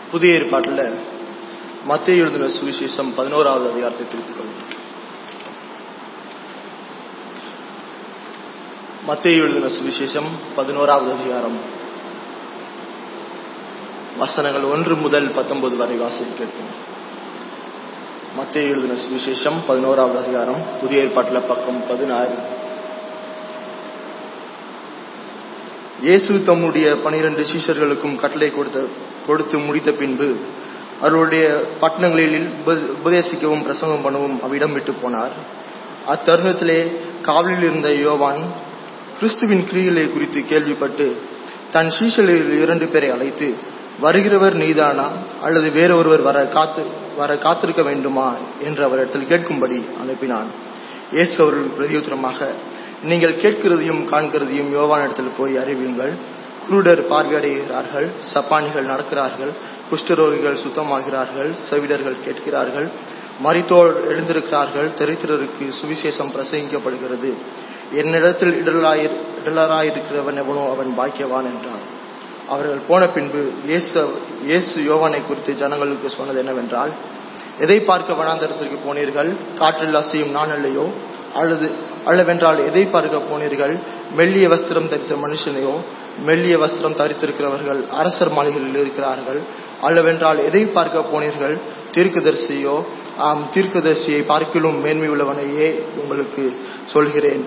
புதிய ஏற்பாட்டில் மத்திய எழுதின சுவிசேஷம் பதினோராவது அதிகாரத்தை திருப்பிக் கொள்ளும் மத்திய எழுதின சுவிசேஷம் பதினோராவது அதிகாரம் வசனங்கள் ஒன்று முதல் பத்தொன்பது வரை வாசித்து கேட்போம் மத்திய எழுதின சுவிசேஷம் பதினோராவது அதிகாரம் புதிய ஏற்பாட்டில் பக்கம் பதினாறு இயேசு தம்முடைய பனிரெண்டு சீஷர்களுக்கும் கட்டளை கொடுத்த கொடுத்து முடித்த பின்பு அவருடைய பட்டணங்களில் உப- உபதேசிக்கவும் பிரசங்கம் பண்ணவும் அவ்விடம் விட்டு போனார் அத்தருணத்திலே காவலில் இருந்த யோவான் கிறிஸ்துவின் கிரிகளை குறித்து கேள்விப்பட்டு தன் சீஷர்களில் இரண்டு பேரை அழைத்து வருகிறவர் நீதானா அல்லது வேற ஒருவர் வர காத்து வர காத்திருக்க வேண்டுமா என்று அவரிடத்தில் கேட்கும்படி அனுப்பினான் இயேசு அவர்கள் பிரதியுத்தரமாக நீங்கள் கேட்கிறதையும் காண்கிறதையும் யோவானிடத்தில் போய் அறிவியுங்கள் குருடர் பார்வையடைகிறார்கள் சப்பானிகள் நடக்கிறார்கள் குஷ்டரோகிகள் சுத்தமாகிறார்கள் செவிடர்கள் கேட்கிறார்கள் மரித்தோர் எழுந்திருக்கிறார்கள் தெரித்திரருக்கு சுவிசேஷம் பிரசங்கிக்கப்படுகிறது என்னிடத்தில் இடலாயிர் இடலராயிருக்கிறவன் எவனோ அவன் பாக்கியவான் என்றார் அவர்கள் போன பின்பு இயேசு இயேசு யோவானை குறித்து ஜனங்களுக்கு சொன்னது என்னவென்றால் எதை பார்க்க வனாந்தரத்திற்கு போனீர்கள் காற்றில் அசையும் நான் அல்லையோ அல்லது அல்லவென்றால் எதை பார்க்க போனீர்கள் மெல்லிய வஸ்திரம் தரித்த மனுஷனையோ மெல்லிய வஸ்திரம் தரித்திருக்கிறவர்கள் அரசர் மாளிகையில் இருக்கிறார்கள் அல்லவென்றால் எதை பார்க்க போனீர்கள் தீர்க்கதரிசியோ ஆம் தீர்க்கதரிசியை பார்க்கிலும் மேன்மை உள்ளவனையே உங்களுக்கு சொல்கிறேன்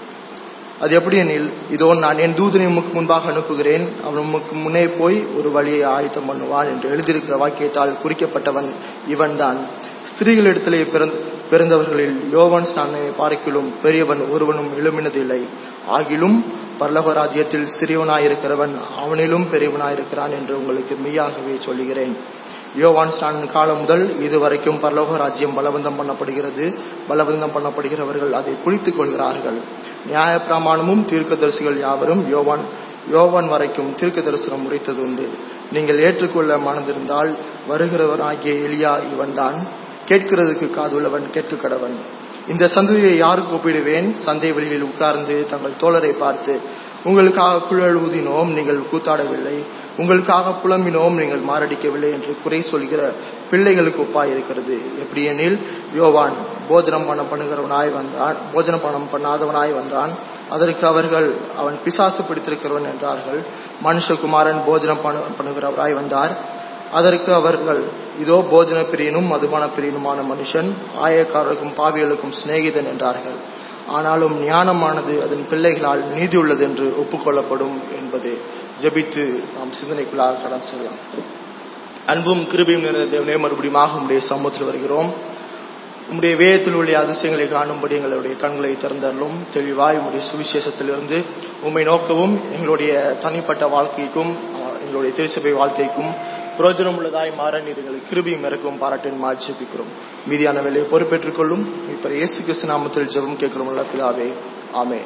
அது எப்படி எனில் இதோ நான் என் தூதனை உமக்கு முன்பாக அனுப்புகிறேன் அவன் உமக்கு முன்னே போய் ஒரு வழியை ஆயத்தம் பண்ணுவான் என்று எழுதியிருக்கிற வாக்கியத்தால் குறிக்கப்பட்டவன் இவன்தான் ஸ்திரீகளிடத்திலே பிறந்த பிறந்தவர்களில் யோவான் ஸ்நானை பார்க்கிலும் பெரியவன் ஒருவனும் எழுமினதில்லை ஆகிலும் பரலோக ராஜ்யத்தில் சிறியவனாயிருக்கிறவன் அவனிலும் பெரியவனாயிருக்கிறான் என்று உங்களுக்கு மெய்யாகவே சொல்லுகிறேன் யோவான் ஸ்நானின் காலம் முதல் இதுவரைக்கும் பரலோக ராஜ்யம் பலவந்தம் பண்ணப்படுகிறது பலவந்தம் பண்ணப்படுகிறவர்கள் அதை குளித்துக் கொள்கிறார்கள் நியாய பிரமாணமும் தீர்க்கதரிசிகள் யாவரும் யோவான் யோவான் வரைக்கும் தீர்க்க தரிசனம் உரைத்தது உண்டு நீங்கள் ஏற்றுக்கொள்ள மனதிருந்தால் வருகிறவனாகிய எலியா இவன்தான் கேட்கிறதுக்கு காதுள்ளவன் கேட்டுக்கடவன் இந்த சந்ததியை யாருக்கு ஒப்பிடுவேன் சந்தை வெளியில் உட்கார்ந்து தங்கள் தோழரை பார்த்து உங்களுக்காக குழல் ஊதினோம் நீங்கள் கூத்தாடவில்லை உங்களுக்காக புலம்பினோம் நீங்கள் மாரடிக்கவில்லை என்று குறை சொல்கிற பிள்ளைகளுக்கு ஒப்பாய் இருக்கிறது எப்படி எனில் யோவான் போஜனம் பணம் பண்ணுகிறவனாய் வந்தான் போஜன பணம் பண்ணாதவனாய் வந்தான் அதற்கு அவர்கள் அவன் பிசாசு பிடித்திருக்கிறவன் என்றார்கள் மனுஷகுமாரன் போஜனம் பண்ண- பண்ணுகிறவராய் வந்தார் அதற்கு அவர்கள் இதோ போஜன பிரியனும் மதுபான பிரியனுமான மனுஷன் ஆயக்காரருக்கும் பாவிகளுக்கும் சிநேகிதன் என்றார்கள் ஆனாலும் ஞானமானது அதன் பிள்ளைகளால் நீதி உள்ளது என்று ஒப்புக்கொள்ளப்படும் என்பது ஜெபித்து நாம் சிந்தனைக்குள்ளாக கடன் செல்லலாம் அன்பும் கிருபையும் நிறைந்த தேவனே மறுபடியும் உம்முடைய சமூகத்தில் வருகிறோம் உம்முடைய வேதத்தில் உள்ள அதிசயங்களை காணும்படி எங்களுடைய கண்களை திறந்தரலும் தெளிவாய் உம்முடைய சுவிசேஷத்திலிருந்து உம்மை நோக்கவும் எங்களுடைய தனிப்பட்ட வாழ்க்கைக்கும் அஹ், எங்களுடைய திருச்சபை வாழ்க்கைக்கும் பிரயோஜனம் உள்ளதாய் மாற நீர் எங்களுக்கு கிருபியும் இறக்கும் பாராட்டின் மாட்சிப்பிக்கிறோம் மீதியான வேலையை பொறுப்பேற்றுக் கொள்ளும் இப்ப இயேசு கிறிஸ்து நாமத்தில் ஜெபம் கேட்கிறோம் அல்ல பிதாவே ஆமே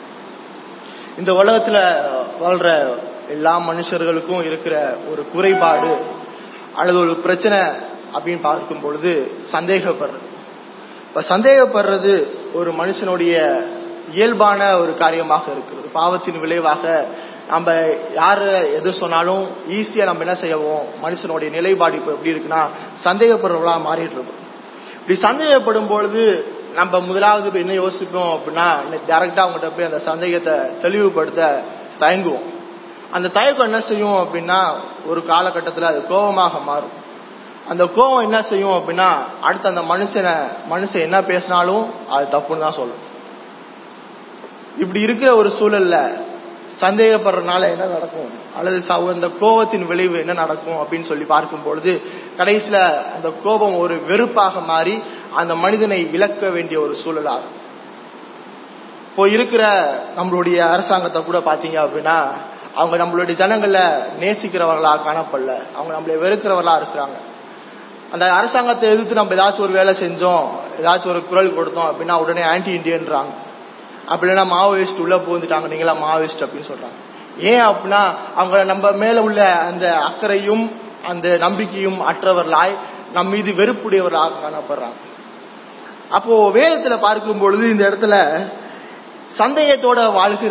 இந்த உலகத்துல வாழ்ற எல்லா மனுஷர்களுக்கும் இருக்கிற ஒரு குறைபாடு அல்லது ஒரு பிரச்சனை அப்படின்னு பார்க்கும் பொழுது சந்தேகப்படுறது இப்ப சந்தேகப்படுறது ஒரு மனுஷனுடைய இயல்பான ஒரு காரியமாக இருக்கிறது பாவத்தின் விளைவாக நம்ம யாரு எது சொன்னாலும் ஈஸியா நம்ம என்ன செய்வோம் மனுஷனுடைய நிலைப்பாடு இப்ப எப்படி இருக்குன்னா சந்தேகப்படுறவங்களா மாறிட்டு இருக்கோம் இப்படி சந்தேகப்படும் பொழுது நம்ம முதலாவது இப்ப என்ன யோசிப்போம் அப்படின்னா டைரக்டா அவங்ககிட்ட போய் அந்த சந்தேகத்தை தெளிவுபடுத்த தயங்குவோம் அந்த தயக்கம் என்ன செய்யும் அப்படின்னா ஒரு காலகட்டத்தில் அது கோபமாக மாறும் அந்த கோபம் என்ன செய்யும் அப்படின்னா அடுத்து அந்த மனுஷனை மனுஷன் என்ன பேசினாலும் அது தப்புன்னு தான் சொல்லும் இப்படி இருக்கிற ஒரு சூழல்ல சந்தேகப்படுறதுனால என்ன நடக்கும் அல்லது ச- அந்த கோபத்தின் விளைவு என்ன நடக்கும் அப்படின்னு சொல்லி பார்க்கும் பொழுது கடைசியில அந்த கோபம் ஒரு வெறுப்பாக மாறி அந்த மனிதனை இழக்க வேண்டிய ஒரு சூழலாகும் இப்போ இருக்கிற நம்மளுடைய அரசாங்கத்தை கூட பாத்தீங்க அப்படின்னா அவங்க நம்மளுடைய ஜனங்களை நேசிக்கிறவர்களா காணப்படல அவங்க நம்மளை வெறுக்கிறவர்களா இருக்கிறாங்க அந்த அரசாங்கத்தை எதிர்த்து நம்ம ஏதாச்சும் ஒரு வேலை செஞ்சோம் ஏதாச்சும் ஒரு குரல் கொடுத்தோம் அப்படின்னா உடனே ஆன்டி இந்தியன்றாங்க அப்படி இல்லைன்னா மாவோயிஸ்ட் உள்ள புகுந்துட்டாங்க நீங்களா மாவோயிஸ்ட் அப்படின்னு சொல்றாங்க ஏன் அப்படின்னா அவங்க நம்ம மேல உள்ள அந்த அக்கறையும் அந்த நம்பிக்கையும் அற்றவர்களாய் நம் மீது வெறுப்புடையவர்களாக காணப்படுறாங்க அப்போ வேதத்துல பார்க்கும் பொழுது இந்த இடத்துல சந்தேகத்தோட வாழ்கிற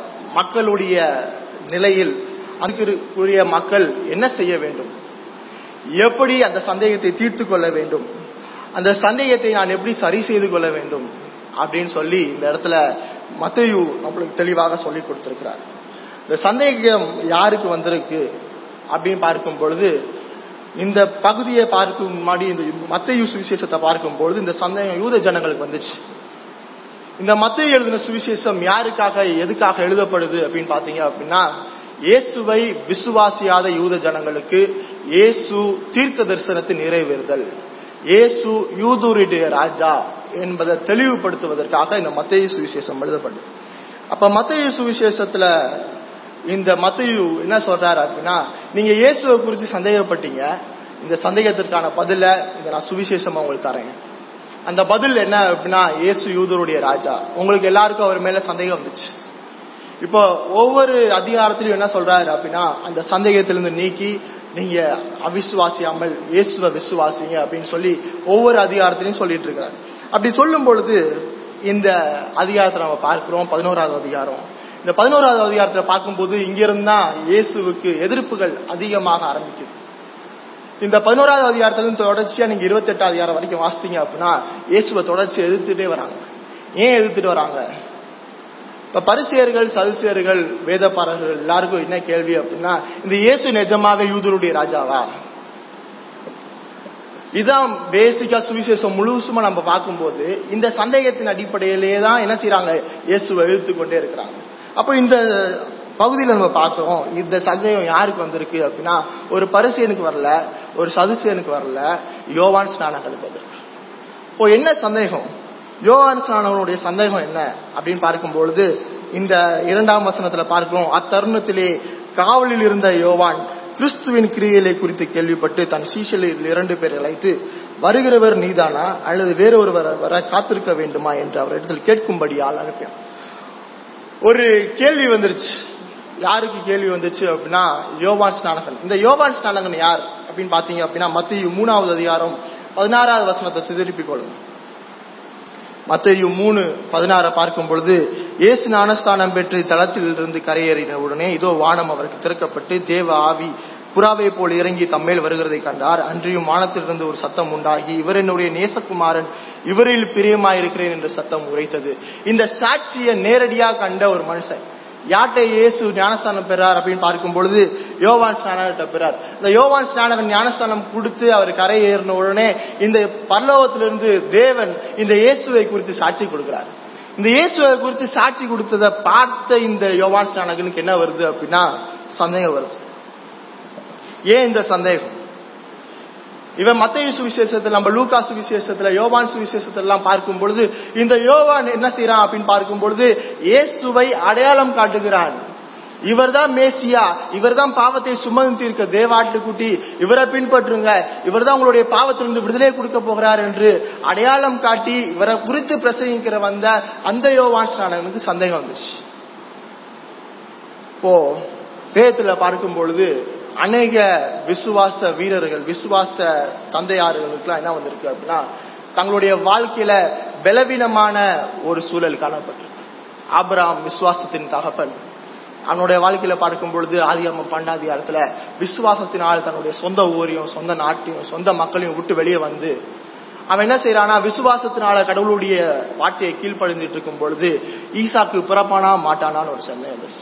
மக்களுடைய நிலையில் அங்கிருக்கூடிய மக்கள் என்ன செய்ய வேண்டும் எப்படி அந்த சந்தேகத்தை தீர்த்து கொள்ள வேண்டும் அந்த சந்தேகத்தை நான் எப்படி சரி செய்து கொள்ள வேண்டும் அப்படின்னு சொல்லி இந்த இடத்துல மத்தையு நம்மளுக்கு தெளிவாக சொல்லி கொடுத்திருக்கிறார் இந்த சந்தேகம் யாருக்கு வந்திருக்கு அப்படின்னு பார்க்கும் பொழுது இந்த பகுதியை பார்க்கும் முன்னாடி இந்த மத்தையு சுவிசேஷத்தை பார்க்கும் பொழுது இந்த சந்தேகம் யூத ஜனங்களுக்கு வந்துச்சு இந்த மத்திய எழுதின சுவிசேஷம் யாருக்காக எதுக்காக எழுதப்படுது அப்படின்னு பாத்தீங்க அப்படின்னா இயேசுவை விசுவாசியாத யூத ஜனங்களுக்கு இயேசு தீர்க்க தரிசனத்தை நிறைவேறுதல் இயேசு யூதருடைய ராஜா என்பதை தெளிவுபடுத்துவதற்காக இந்த மத்திய சுவிசேஷம் எழுதப்படுது அப்ப மத்திய சுவிசேஷத்துல இந்த மத்தையு என்ன சொல்றாரு அப்படின்னா நீங்க இயேசுவை குறித்து சந்தேகப்பட்டீங்க இந்த சந்தேகத்திற்கான பதில இந்த நான் சுவிசேஷமா உங்களுக்கு தரேன் அந்த பதில் என்ன அப்படின்னா இயேசு யூதருடைய ராஜா உங்களுக்கு எல்லாருக்கும் அவர் மேல சந்தேகம் வந்துச்சு இப்போ ஒவ்வொரு அதிகாரத்திலையும் என்ன சொல்றாரு அப்படின்னா அந்த சந்தேகத்திலிருந்து நீக்கி நீங்க அவிசுவாசியாமல் இயேசுவ விசுவாசிங்க அப்படின்னு சொல்லி ஒவ்வொரு அதிகாரத்திலையும் சொல்லிட்டு இருக்கிறார் அப்படி சொல்லும் பொழுது இந்த அதிகாரத்தை நம்ம பார்க்கிறோம் பதினோராவது அதிகாரம் இந்த பதினோராவது அதிகாரத்தை பார்க்கும்போது இங்கிருந்து தான் இயேசுவுக்கு எதிர்ப்புகள் அதிகமாக ஆரம்பிக்குது இந்த பதினோராவது அதிகாரத்திலிருந்து தொடர்ச்சியா நீங்க இருபத்தி எட்டாவது அதிகாரம் வரைக்கும் வாசித்தீங்க அப்படின்னா இயேசுவை தொடர்ச்சி எதிர்த்துட்டே வராங்க ஏன் எதிர்த்துட்டு வராங்க இப்ப பரிசெயர்கள் சதுசேயர்கள் வேதப்பாரர்கள் எல்லாருக்கும் என்ன கேள்வி அப்படின்னா இந்த இயேசு நிஜமாவே யூதருடைய ராஜாவா இதான் பேசிக்கா சுவிசேஷம் முழுசுமா நம்ம பார்க்கும்போது இந்த சந்தேகத்தின் அடிப்படையிலேயே தான் என்ன செய்யறாங்க இயேசுவை எழுத்து கொண்டே இருக்கிறாங்க அப்போ இந்த பகுதியில் நம்ம பார்க்கிறோம் இந்த சந்தேகம் யாருக்கு வந்திருக்கு அப்படின்னா ஒரு பரிசேனுக்கு வரல ஒரு சதுசேனுக்கு வரல யோவான் ஸ்நானங்களுக்கு வந்திருக்கு இப்போ என்ன சந்தேகம் யோவான் ஸ்நானவனுடைய சந்தேகம் என்ன அப்படின்னு பார்க்கும்பொழுது இந்த இரண்டாம் வசனத்துல பார்க்கிறோம் அத்தருணத்திலே காவலில் இருந்த யோவான் கிறிஸ்துவின் கிரியைகளை குறித்து கேள்விப்பட்டு தன் சீஷலில் இரண்டு பேர் அழைத்து வருகிறவர் நீதானா அல்லது வேறொருவர் வர காத்திருக்க வேண்டுமா என்று அவர் இடத்தில் கேட்கும்படியால் அனுப்பினார் ஒரு கேள்வி வந்துருச்சு யாருக்கு கேள்வி வந்துச்சு அப்படின்னா யோவான் ஸ்நானகன் இந்த யோவான் ஸ்நானகன் யார் அப்படின்னு பாத்தீங்க அப்படின்னா மத்திய மூணாவது அதிகாரம் பதினாறாவது வசனத்தை திருப்பிக் கொள்ளுங்க மத்திய மூணு பதினாறை பார்க்கும் பொழுது இயேசு ஞானஸ்தானம் பெற்று தளத்தில் இருந்து கரையேறின உடனே இதோ வானம் அவருக்கு திறக்கப்பட்டு தேவ ஆவி புறாவை போல் இறங்கி தம்மேல் வருகிறதை கண்டார் அன்றியும் வானத்திலிருந்து ஒரு சத்தம் உண்டாகி இவர் என்னுடைய நேசகுமாரன் இவரில் பிரியமாயிருக்கிறேன் என்ற சத்தம் உரைத்தது இந்த சாட்சியை நேரடியாக கண்ட ஒரு மனுஷன் யார்கிட்ட இயேசு ஞானஸ்தானம் பெறார் அப்படின்னு பார்க்கும் பொழுது யோவான் ஸ்நானகிட்ட பெறார் இந்த யோவான் ஸ்நானகன் ஞானஸ்தானம் கொடுத்து அவர் கரை ஏறின உடனே இந்த பரலோகத்திலிருந்து தேவன் இந்த இயேசுவை குறித்து சாட்சி கொடுக்கிறார் இந்த இயேசுவை குறித்து சாட்சி கொடுத்ததை பார்த்த இந்த யோவான் ஸ்நானகனுக்கு என்ன வருது அப்படின்னா சந்தேகம் வருது ஏன் இந்த சந்தேகம் இவன் மத்திய சுவிசேஷத்துல நம்ம லூகா சுவிசேஷத்துல யோவான் சுவிசேஷத்துல எல்லாம் பார்க்கும் பொழுது இந்த யோவான் என்ன செய்யறான் அப்படின்னு பார்க்கும் பொழுது இயேசுவை அடையாளம் காட்டுகிறான் இவர்தான் மேசியா இவர்தான் பாவத்தை சுமந்து தீர்க்க தேவாட்டுக்குட்டி இவரை பின்பற்றுங்க இவர்தான் உங்களுடைய பாவத்திலிருந்து விடுதலை கொடுக்க போகிறார் என்று அடையாளம் காட்டி இவரை குறித்து பிரசங்கிக்கிற வந்த அந்த யோவான் ஸ்நானகனுக்கு சந்தேகம் வந்துச்சு இப்போ வேதத்துல பார்க்கும் பொழுது அநேக விசுவாச வீரர்கள் விசுவாச தந்தையார்களுக்கெல்லாம் என்ன வந்திருக்கு அப்படின்னா தங்களுடைய வாழ்க்கையில பலவீனமான ஒரு சூழல் காணப்பட்டிருக்கு ஆபிரகாம் விசுவாசத்தின் தகப்பன் அவனுடைய வாழ்க்கையில பார்க்கும் பொழுது ஆதிகாம பண்டாதிகாரத்துல விசுவாசத்தினால் தன்னுடைய சொந்த ஊரையும் சொந்த நாட்டையும் சொந்த மக்களையும் விட்டு வெளியே வந்து அவன் என்ன செய்யறானா விசுவாசத்தினால கடவுளுடைய வார்த்தையை கீழ்ப்படிந்துட்டு இருக்கும் பொழுது ஈசாக்கு பிறப்பானா மாட்டானான்னு ஒரு சென்னை வந்துருச்சு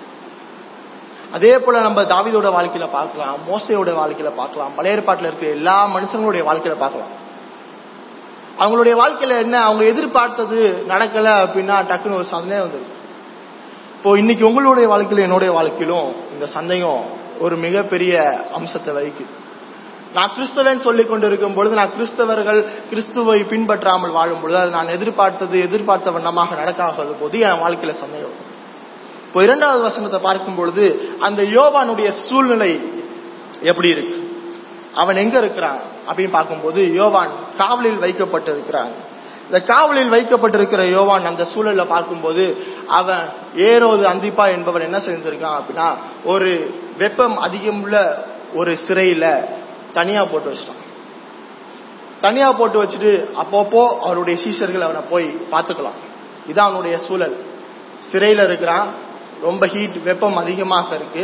அதே போல நம்ம தாவிதோட வாழ்க்கையில பார்க்கலாம் மோசையோட வாழ்க்கையில பார்க்கலாம் பழைய ஏற்பாட்டில் இருக்கிற எல்லா மனுஷங்களுடைய வாழ்க்கையில பார்க்கலாம் அவங்களுடைய வாழ்க்கையில என்ன அவங்க எதிர்பார்த்தது நடக்கல அப்படின்னா டக்குன்னு ஒரு சந்தேகம் வந்துருக்கு இப்போ இன்னைக்கு உங்களுடைய வாழ்க்கையிலும் என்னுடைய வாழ்க்கையிலும் இந்த சந்தேகம் ஒரு மிகப்பெரிய அம்சத்தை வகிக்குது நான் கிறிஸ்தவன் சொல்லிக் கொண்டிருக்கும் பொழுது நான் கிறிஸ்தவர்கள் கிறிஸ்துவை பின்பற்றாமல் வாழும் பொழுது அது நான் எதிர்பார்த்தது எதிர்பார்த்த வண்ணமாக நடக்காத போது என் வாழ்க்கையில சந்தேகம் இப்போ இரண்டாவது வசனத்தை பார்க்கும் பொழுது அந்த யோவானுடைய சூழ்நிலை எப்படி இருக்கு அவன் எங்க இருக்கிறான் அப்படின்னு பார்க்கும்போது யோவான் காவலில் வைக்கப்பட்டிருக்கிறான் இந்த காவலில் வைக்கப்பட்டிருக்கிற யோவான் அந்த சூழல்ல பார்க்கும்போது அவன் ஏரோது அந்திப்பா என்பவன் என்ன செஞ்சிருக்கான் அப்படின்னா ஒரு வெப்பம் அதிகமுள்ள ஒரு சிறையில தனியா போட்டு வச்சிட்டான் தனியா போட்டு வச்சுட்டு அப்பப்போ அவருடைய சீஷர்கள் அவனை போய் பார்த்துக்கலாம் இதான் அவனுடைய சூழல் சிறையில இருக்கிறான் ரொம்ப ஹீட் வெப்பம் அதிகமாக இருக்கு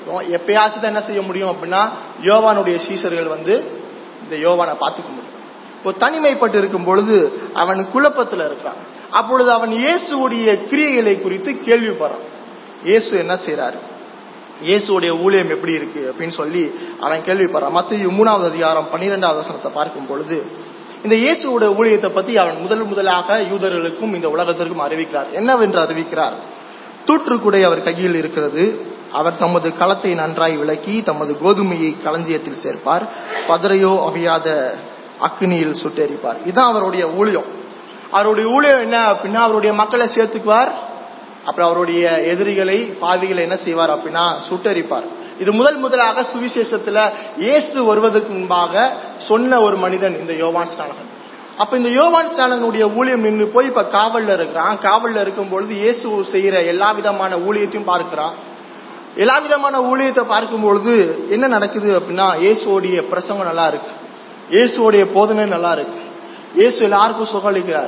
எப்பயாச்சும் தான் என்ன செய்ய முடியும் அப்படின்னா யோவானுடைய சீசர்கள் வந்து இந்த யோவானை பார்த்துக்க முடியும் இப்போ தனிமைப்பட்டு இருக்கும் பொழுது அவன் குழப்பத்துல இருக்கிறான் அப்பொழுது அவன் இயேசுவுடைய கிரியைகளை குறித்து கேள்விப்படுறான் இயேசு என்ன செய்றாரு இயேசுடைய ஊழியம் எப்படி இருக்கு அப்படின்னு சொல்லி அவன் கேள்விப்படுறான் மத்திய மூணாவது அதிகாரம் பன்னிரெண்டாவது வசனத்தை பார்க்கும் பொழுது இந்த இயேசுவோட ஊழியத்தை பத்தி அவன் முதல் முதலாக யூதர்களுக்கும் இந்த உலகத்திற்கும் அறிவிக்கிறார் என்னவென்று அறிவிக்கிறார் தூற்றுக்குடை அவர் கையில் இருக்கிறது அவர் தமது களத்தை நன்றாய் விளக்கி தமது கோதுமையை களஞ்சியத்தில் சேர்ப்பார் பதரையோ அவியாத அக்னியில் சுட்டெரிப்பார் இதுதான் அவருடைய ஊழியம் அவருடைய ஊழியம் என்ன அப்படின்னா அவருடைய மக்களை சேர்த்துக்குவார் அப்புறம் அவருடைய எதிரிகளை பாவிகளை என்ன செய்வார் அப்படின்னா சுட்டெரிப்பார் இது முதல் முதலாக சுவிசேஷத்துல இயேசு வருவதற்கு முன்பாக சொன்ன ஒரு மனிதன் இந்த யோவான் ஸ்நானகன் அப்ப இந்த யோவான் ஸ்நானகனுடைய ஊழியம் நின்று போய் இப்ப காவல்ல இருக்கிறான் காவல்ல இருக்கும் பொழுது இயேசு செய்யற எல்லா விதமான ஊழியத்தையும் பார்க்கிறான் எல்லா விதமான ஊழியத்தை பார்க்கும் பொழுது என்ன நடக்குது அப்படின்னா இயேசுவோடைய பிரசங்கம் நல்லா இருக்கு இயேசுவோடைய போதனை நல்லா இருக்கு இயேசு எல்லாருக்கும் சுகலிக்கிறார்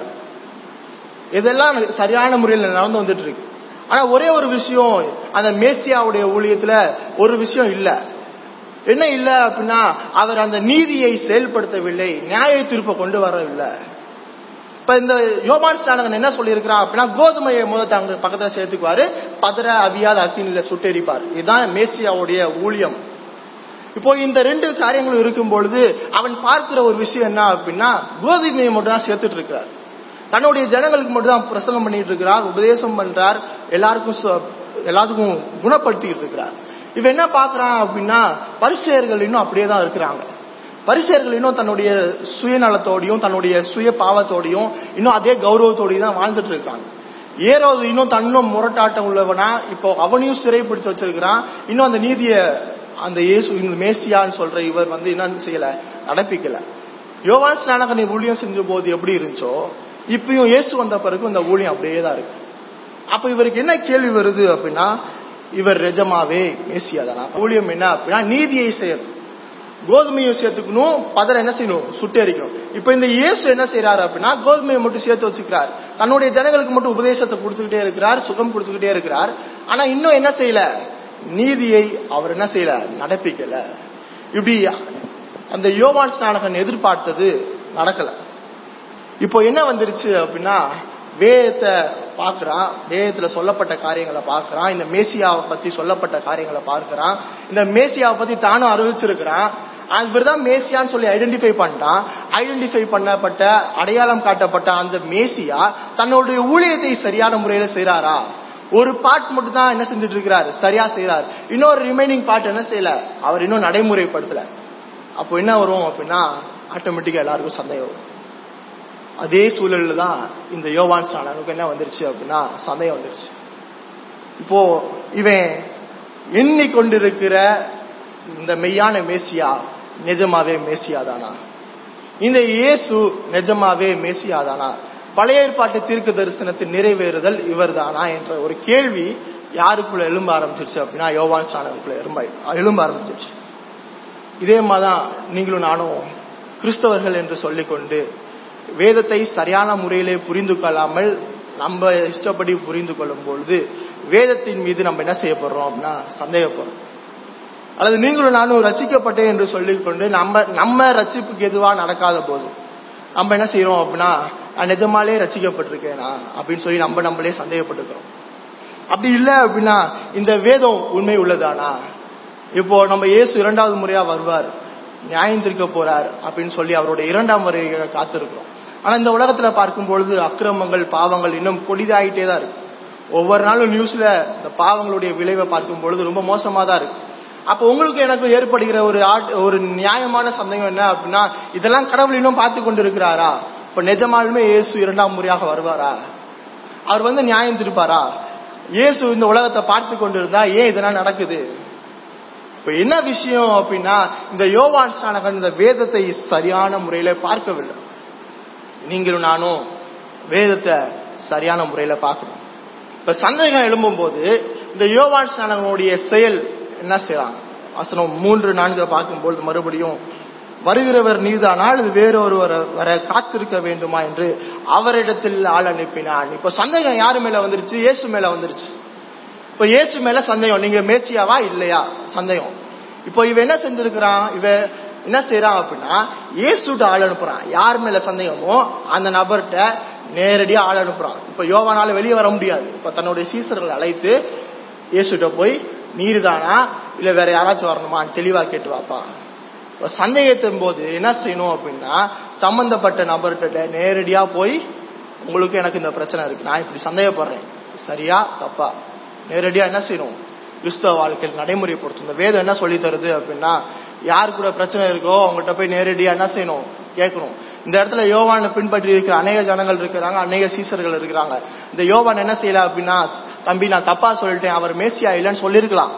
இதெல்லாம் சரியான முறையில் நடந்து வந்துட்டு இருக்கு ஆனா ஒரே ஒரு விஷயம் அந்த மேசியாவுடைய ஊழியத்துல ஒரு விஷயம் இல்ல என்ன இல்ல அப்படின்னா அவர் அந்த நீதியை செயல்படுத்தவில்லை நியாய தீர்ப்பை கொண்டு வரவில்லை இப்ப இந்த யோமான் ஸ்நானகன் என்ன சொல்லியிருக்கிறான் அப்படின்னா கோதுமையை முதல் தங்க பக்கத்துல சேர்த்துக்குவாரு பதற அவியாத அக்கினில சுட்டெரிப்பார் இதுதான் மேசியாவுடைய ஊழியம் இப்போ இந்த ரெண்டு காரியங்களும் இருக்கும் பொழுது அவன் பார்க்கிற ஒரு விஷயம் என்ன அப்படின்னா கோதுமையை மட்டும் தான் சேர்த்துட்டு இருக்கிறார் தன்னுடைய ஜனங்களுக்கு மட்டும் தான் பிரசங்கம் பண்ணிட்டு இருக்கிறார் உபதேசம் பண்றார் எல்லாருக்கும் சு- எல்லாத்துக்கும் குணப்படுத்திட்டு இருக்கிறார் இவன் என்ன பார்க்கறான் அப்படின்னா பரிசெயர்கள் இன்னும் அப்படியே தான் இருக்கிறாங்க பரிசெயர்கள் இன்னும் தன்னுடைய சுயநலத்தோடையும் தன்னுடைய சுய பாவத்தோடையும் இன்னும் அதே கௌரவத்தோடையும் தான் வாழ்ந்துட்டு இருக்காங்க ஏரோது இன்னும் தன்னும் முரட்டாட்டம் உள்ளவனா இப்போ அவனையும் சிறைப்பிடிச்சு வச்சிருக்கிறான் இன்னும் அந்த நீதிய அந்த இயேசு இந்த மேசியான்னு சொல்ற இவர் வந்து என்ன செய்யல நடப்பிக்கல யோவான் ஸ்நானகனை ஊழியம் செஞ்ச போது எப்படி இருந்துச்சோ இப்பயும் இயேசு வந்த பிறகு இந்த ஊழியம் அப்படியே தான் இருக்கு அப்ப இவருக்கு என்ன கேள்வி வருது அப்படின்னா இவர் ரெஜமாவே மேசியா தானா ஊழியம் என்ன அப்படின்னா நீதியை செய்யணும் கோதுமையை சேர்த்துக்கணும் பதரை என்ன செய்யணும் சுட்டெரிக்கணும் இப்ப இந்த இயேசு என்ன செய்யறாரு அப்படின்னா கோதுமையை மட்டும் சேர்த்து வச்சுக்கிறார் தன்னுடைய ஜனங்களுக்கு மட்டும் உபதேசத்தை கொடுத்துக்கிட்டே இருக்கிறார் சுகம் கொடுத்துக்கிட்டே இருக்கிறார் ஆனா இன்னும் என்ன செய்யல நீதியை அவர் என்ன செய்யல நடப்பிக்கல இப்படி அந்த யோவான் ஸ்நானகன் எதிர்பார்த்தது நடக்கல இப்போ என்ன வந்துருச்சு அப்படின்னா வேதத்தை பார்க்கறான் வேதத்துல சொல்லப்பட்ட காரியங்களை பார்க்கறான் இந்த மேசியாவை பத்தி சொல்லப்பட்ட காரியங்களை பார்க்கறான் இந்த மேசியாவை பத்தி தானும் அறிவிச்சிருக்கிறான் இவர் தான் மேசியான்னு சொல்லி ஐடென்டிஃபை பண்ணிட்டான் ஐடென்டிஃபை பண்ணப்பட்ட அடையாளம் காட்டப்பட்ட அந்த மேசியா தன்னுடைய ஊழியத்தை சரியான முறையில செய்றாரா ஒரு பார்ட் மட்டும் தான் என்ன செஞ்சுட்டு இருக்கிறாரு சரியா செய்றாரு இன்னொரு ரிமைனிங் பார்ட் என்ன செய்யல அவர் இன்னும் நடைமுறைப்படுத்தல அப்போ என்ன வரும் அப்படின்னா ஆட்டோமேட்டிக்கா எல்லாருக்கும் சந்தேகம் வரும் அதே சூழல்ல தான் இந்த யோவான் ஸ்நானனுக்கு என்ன வந்துருச்சு அப்படின்னா சந்தேகம் வந்துருச்சு இப்போ இவன் எண்ணிக்கொண்டிருக்கிற இந்த மெய்யான மேசியா நிஜமாவே மேசியா தானா இந்த இயேசு நிஜமாவே மேசியா தானா பழைய ஏற்பாட்டு தீர்க்க தரிசனத்தின் நிறைவேறுதல் இவர்தானா என்ற ஒரு கேள்வி யாருக்குள்ள எழும்ப ஆரம்பிச்சிருச்சு அப்படின்னா யோவான் ஸ்நானனுக்குள்ள எழும்ப எழும்ப ஆரம்பிச்சிருச்சு இதே மாதிரிதான் நீங்களும் நானும் கிறிஸ்தவர்கள் என்று சொல்லிக்கொண்டு வேதத்தை சரியான முறையிலே புரிந்து கொள்ளாமல் நம்ம இஷ்டப்படி புரிந்து கொள்ளும் பொழுது வேதத்தின் மீது நம்ம என்ன செய்யப்படுறோம் அப்படின்னா சந்தேகப்படுறோம் அல்லது நீங்களும் நானும் ரச்சிக்கப்பட்டேன் என்று சொல்லிக்கொண்டு நம்ம நம்ம ரட்சிப்புக்கு எதுவா நடக்காத போது நம்ம என்ன செய்யறோம் அப்படின்னா நான் நிஜமாலே ரச்சிக்கப்பட்டிருக்கேனா அப்படின்னு சொல்லி நம்ம நம்மளே சந்தேகப்பட்டுக்கிறோம் அப்படி இல்லை அப்படின்னா இந்த வேதம் உண்மை உள்ளதானா இப்போ நம்ம இயேசு இரண்டாவது முறையா வருவார் நியாயம் தீர்க்க போறார் அப்படின்னு சொல்லி அவருடைய இரண்டாம் முறையை காத்திருக்கிறோம் ஆனா இந்த உலகத்துல பார்க்கும் பொழுது அக்கிரமங்கள் பாவங்கள் இன்னும் கொடிதாயிட்டே தான் இருக்கு ஒவ்வொரு நாளும் நியூஸ்ல இந்த பாவங்களுடைய விளைவை பார்க்கும் பொழுது ரொம்ப மோசமா தான் இருக்கு அப்ப உங்களுக்கு எனக்கு ஏற்படுகிற ஒரு ஆட்- ஒரு நியாயமான சந்தேகம் என்ன அப்படின்னா இதெல்லாம் கடவுள் இன்னும் பார்த்து கொண்டு இருக்கிறாரா இப்ப நிஜமாலுமே இயேசு இரண்டாம் முறையாக வருவாரா அவர் வந்து நியாயம் திருப்பாரா இயேசு இந்த உலகத்தை பார்த்து கொண்டிருந்தா ஏன் இதெல்லாம் நடக்குது இப்ப என்ன விஷயம் அப்படின்னா இந்த யோவான் ஸ்நானகன் இந்த வேதத்தை சரியான முறையில பார்க்கவில்லை நீங்களும் நானும் வேதத்தை சரியான முறையில பார்க்கணும் இப்ப சந்தேகம் எழும்பும் போது இந்த யோவான் ஸ்நானகனுடைய செயல் என்ன செய்யறாங்க வசனம் மூன்று நான்கு பார்க்கும்போது மறுபடியும் வருகிறவர் நீதானால் இது வேறொருவர் வர காத்திருக்க வேண்டுமா என்று அவரிடத்தில் ஆள் அனுப்பினான் இப்ப சந்தேகம் யாரு மேல வந்துருச்சு இயேசு மேல வந்துருச்சு இப்போ இயேசு மேல சந்தேகம் நீங்க மேசியாவா இல்லையா சந்தேகம் இப்போ இவன் என்ன செஞ்சிருக்கிறான் இவன் என்ன செய்யறான் அப்படின்னா இயேசுட்ட ஆள் அனுப்புறான் யார் மேல சந்தேகமோ அந்த நபர்கிட்ட நேரடியா ஆள் அனுப்புறான் இப்ப யோவானால வெளியே வர முடியாது இப்ப தன்னுடைய சீசர்களை அழைத்து இயேசுட்ட போய் நீர்தானா இல்ல வேற யாராச்சும் வரணுமான்னு தெளிவா கேட்டு வாப்பா இப்ப சந்தேகத்தின் போது என்ன செய்யணும் அப்படின்னா சம்பந்தப்பட்ட நபர்கிட்ட நேரடியா போய் உங்களுக்கு எனக்கு இந்த பிரச்சனை இருக்கு நான் இப்படி சந்தேகப்படுறேன் சரியா தப்பா நேரடியா என்ன செய்யணும் கிறிஸ்தவ வாழ்க்கையில் நடைமுறைப்படுத்தும் இந்த வேதம் என்ன சொல்லி தருது அப்படின்னா யார் கூட பிரச்சனை இருக்கோ அவங்ககிட்ட போய் நேரடியா என்ன செய்யணும் கேட்கணும் இந்த இடத்துல யோவானை பின்பற்றி இருக்கிற அநேக ஜனங்கள் இருக்கிறாங்க அநேக சீசர்கள் இருக்கிறாங்க இந்த யோவான் என்ன செய்யல அப்படின்னா தம்பி நான் தப்பா சொல்லிட்டேன் அவர் மேசியா இல்லைன்னு சொல்லியிருக்கலாம்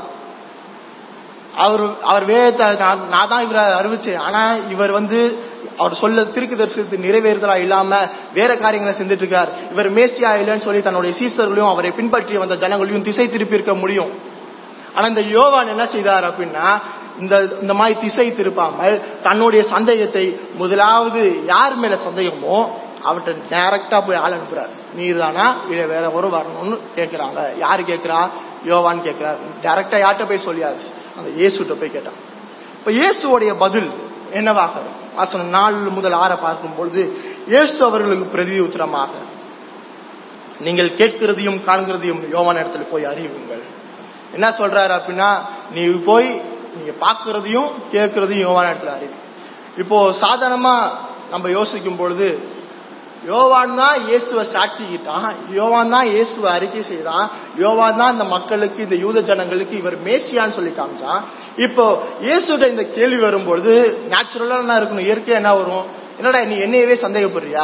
அவர் அவர் வேதத்தை நான் நான் தான் இவரை அறிவிச்சேன் ஆனா இவர் வந்து அவர் சொல்ல திருக்கு தரிசனத்தை நிறைவேறுதலா இல்லாம வேற காரியங்களை செஞ்சுட்டு இருக்கார் இவர் மேசியா இல்லைன்னு சொல்லி தன்னுடைய சீசர்களையும் அவரை பின்பற்றி வந்த ஜனங்களையும் திசை திருப்பி இருக்க முடியும் ஆனா இந்த யோவான் என்ன செய்தார் அப்படின்னா இந்த இந்த மாதிரி திசை திருப்பாமல் தன்னுடைய சந்தேகத்தை முதலாவது யார் மேல சந்தேகமோ அவர்கிட்ட டைரக்டா போய் ஆள் அனுப்புறாரு நீர் தானா இல்ல வேற ஒரு வரணும்னு கேக்குறாங்க யாரு கேக்குறா யோவான் கேக்குறாரு டைரக்டா யார்கிட்ட போய் சொல்லியாச்சு அந்த இயேசுட்ட போய் கேட்டான் இப்ப இயேசுவோடைய பதில் என்னவாக இருக்கும்? வாசனம் நாலு முதல் ஆற பார்க்கும் பொழுது இயேசு அவர்களுக்கு பிரதி உத்தரமாக நீங்கள் கேட்கிறதையும் காண்கிறதையும் யோவான் இடத்துல போய் அறிவுங்கள் என்ன சொல்றாரு அப்படின்னா நீ போய் நீங்க பாக்குறதையும் கேட்கறதையும் யோவான் இடத்துல அறிவு இப்போ சாதாரணமா நம்ம யோசிக்கும் பொழுது யோவான் தான் இயேசுவை சாட்சிக்கிட்டான் யோவான் தான் இயேசுவை அறிக்கை செய்தான் யோவான் தான் இந்த மக்களுக்கு இந்த யூத ஜனங்களுக்கு இவர் மேசியான்னு சொல்லி காமிச்சான் இப்போ இயேசுட இந்த கேள்வி வரும்பொழுது நேச்சுரலா என்ன இருக்கணும் இயற்கையா என்ன வரும் என்னடா நீ என்னையவே சந்தேகப்படுறியா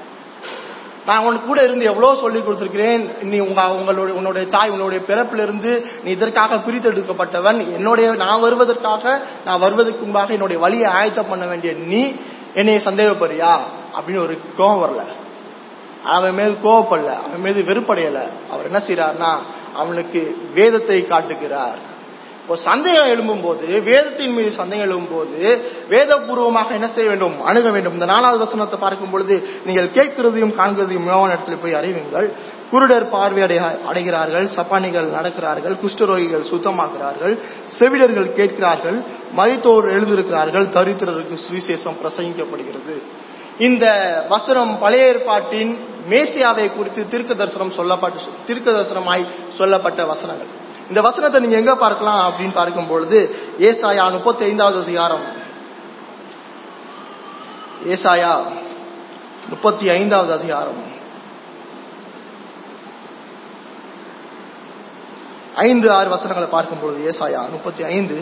நான் உனக்கு கூட இருந்து எவ்வளவு சொல்லி கொடுத்திருக்கிறேன் நீ உங்க உங்களுடைய உன்னுடைய தாய் உன்னுடைய பிறப்பிலிருந்து இருந்து நீ இதற்காக பிரித்தெடுக்கப்பட்டவன் என்னுடைய நான் வருவதற்காக நான் வருவதற்கு முன்பாக என்னுடைய வழியை ஆயத்தம் பண்ண வேண்டிய நீ என்னைய சந்தேகப்படுறியா அப்படின்னு ஒரு கோபம் வரல அவன் மீது கோவப்படல அவன் மீது வெறுப்படையல அவர் என்ன செய்யறாருன்னா அவனுக்கு வேதத்தை காட்டுகிறார் இப்போ சந்தேகம் எழும்பும் போது வேதத்தின் மீது சந்தேகம் எழும்பும் போது வேதபூர்வமாக என்ன செய்ய வேண்டும் அணுக வேண்டும் இந்த நாலாவது வசனத்தை பார்க்கும் பொழுது நீங்கள் கேட்கிறதையும் காண்கிறதையும் யோவான் இடத்துல போய் அறிவுங்கள் குருடர் பார்வை அடைய அடைகிறார்கள் சப்பானிகள் நடக்கிறார்கள் குஷ்டரோகிகள் சுத்தமாகிறார்கள் செவிடர்கள் கேட்கிறார்கள் மரித்தோர் எழுந்திருக்கிறார்கள் தரித்திரருக்கு சுவிசேஷம் பிரசங்கிக்கப்படுகிறது இந்த வசனம் பழைய ஏற்பாட்டின் மேசியாவை குறித்து தீர்க்க தரிசனம் சொல்லப்பட்ட தீர்க்க தரிசனமாய் சொல்லப்பட்ட வசனங்கள் இந்த வசனத்தை நீங்க எங்க பார்க்கலாம் அப்படின்னு பார்க்கும் பொழுது ஏசாயா முப்பத்தி ஐந்தாவது அதிகாரம் ஏசாயா முப்பத்தி ஐந்தாவது அதிகாரம் ஐந்து ஆறு வசனங்களை பார்க்கும் பொழுது ஏசாயா முப்பத்தி ஐந்து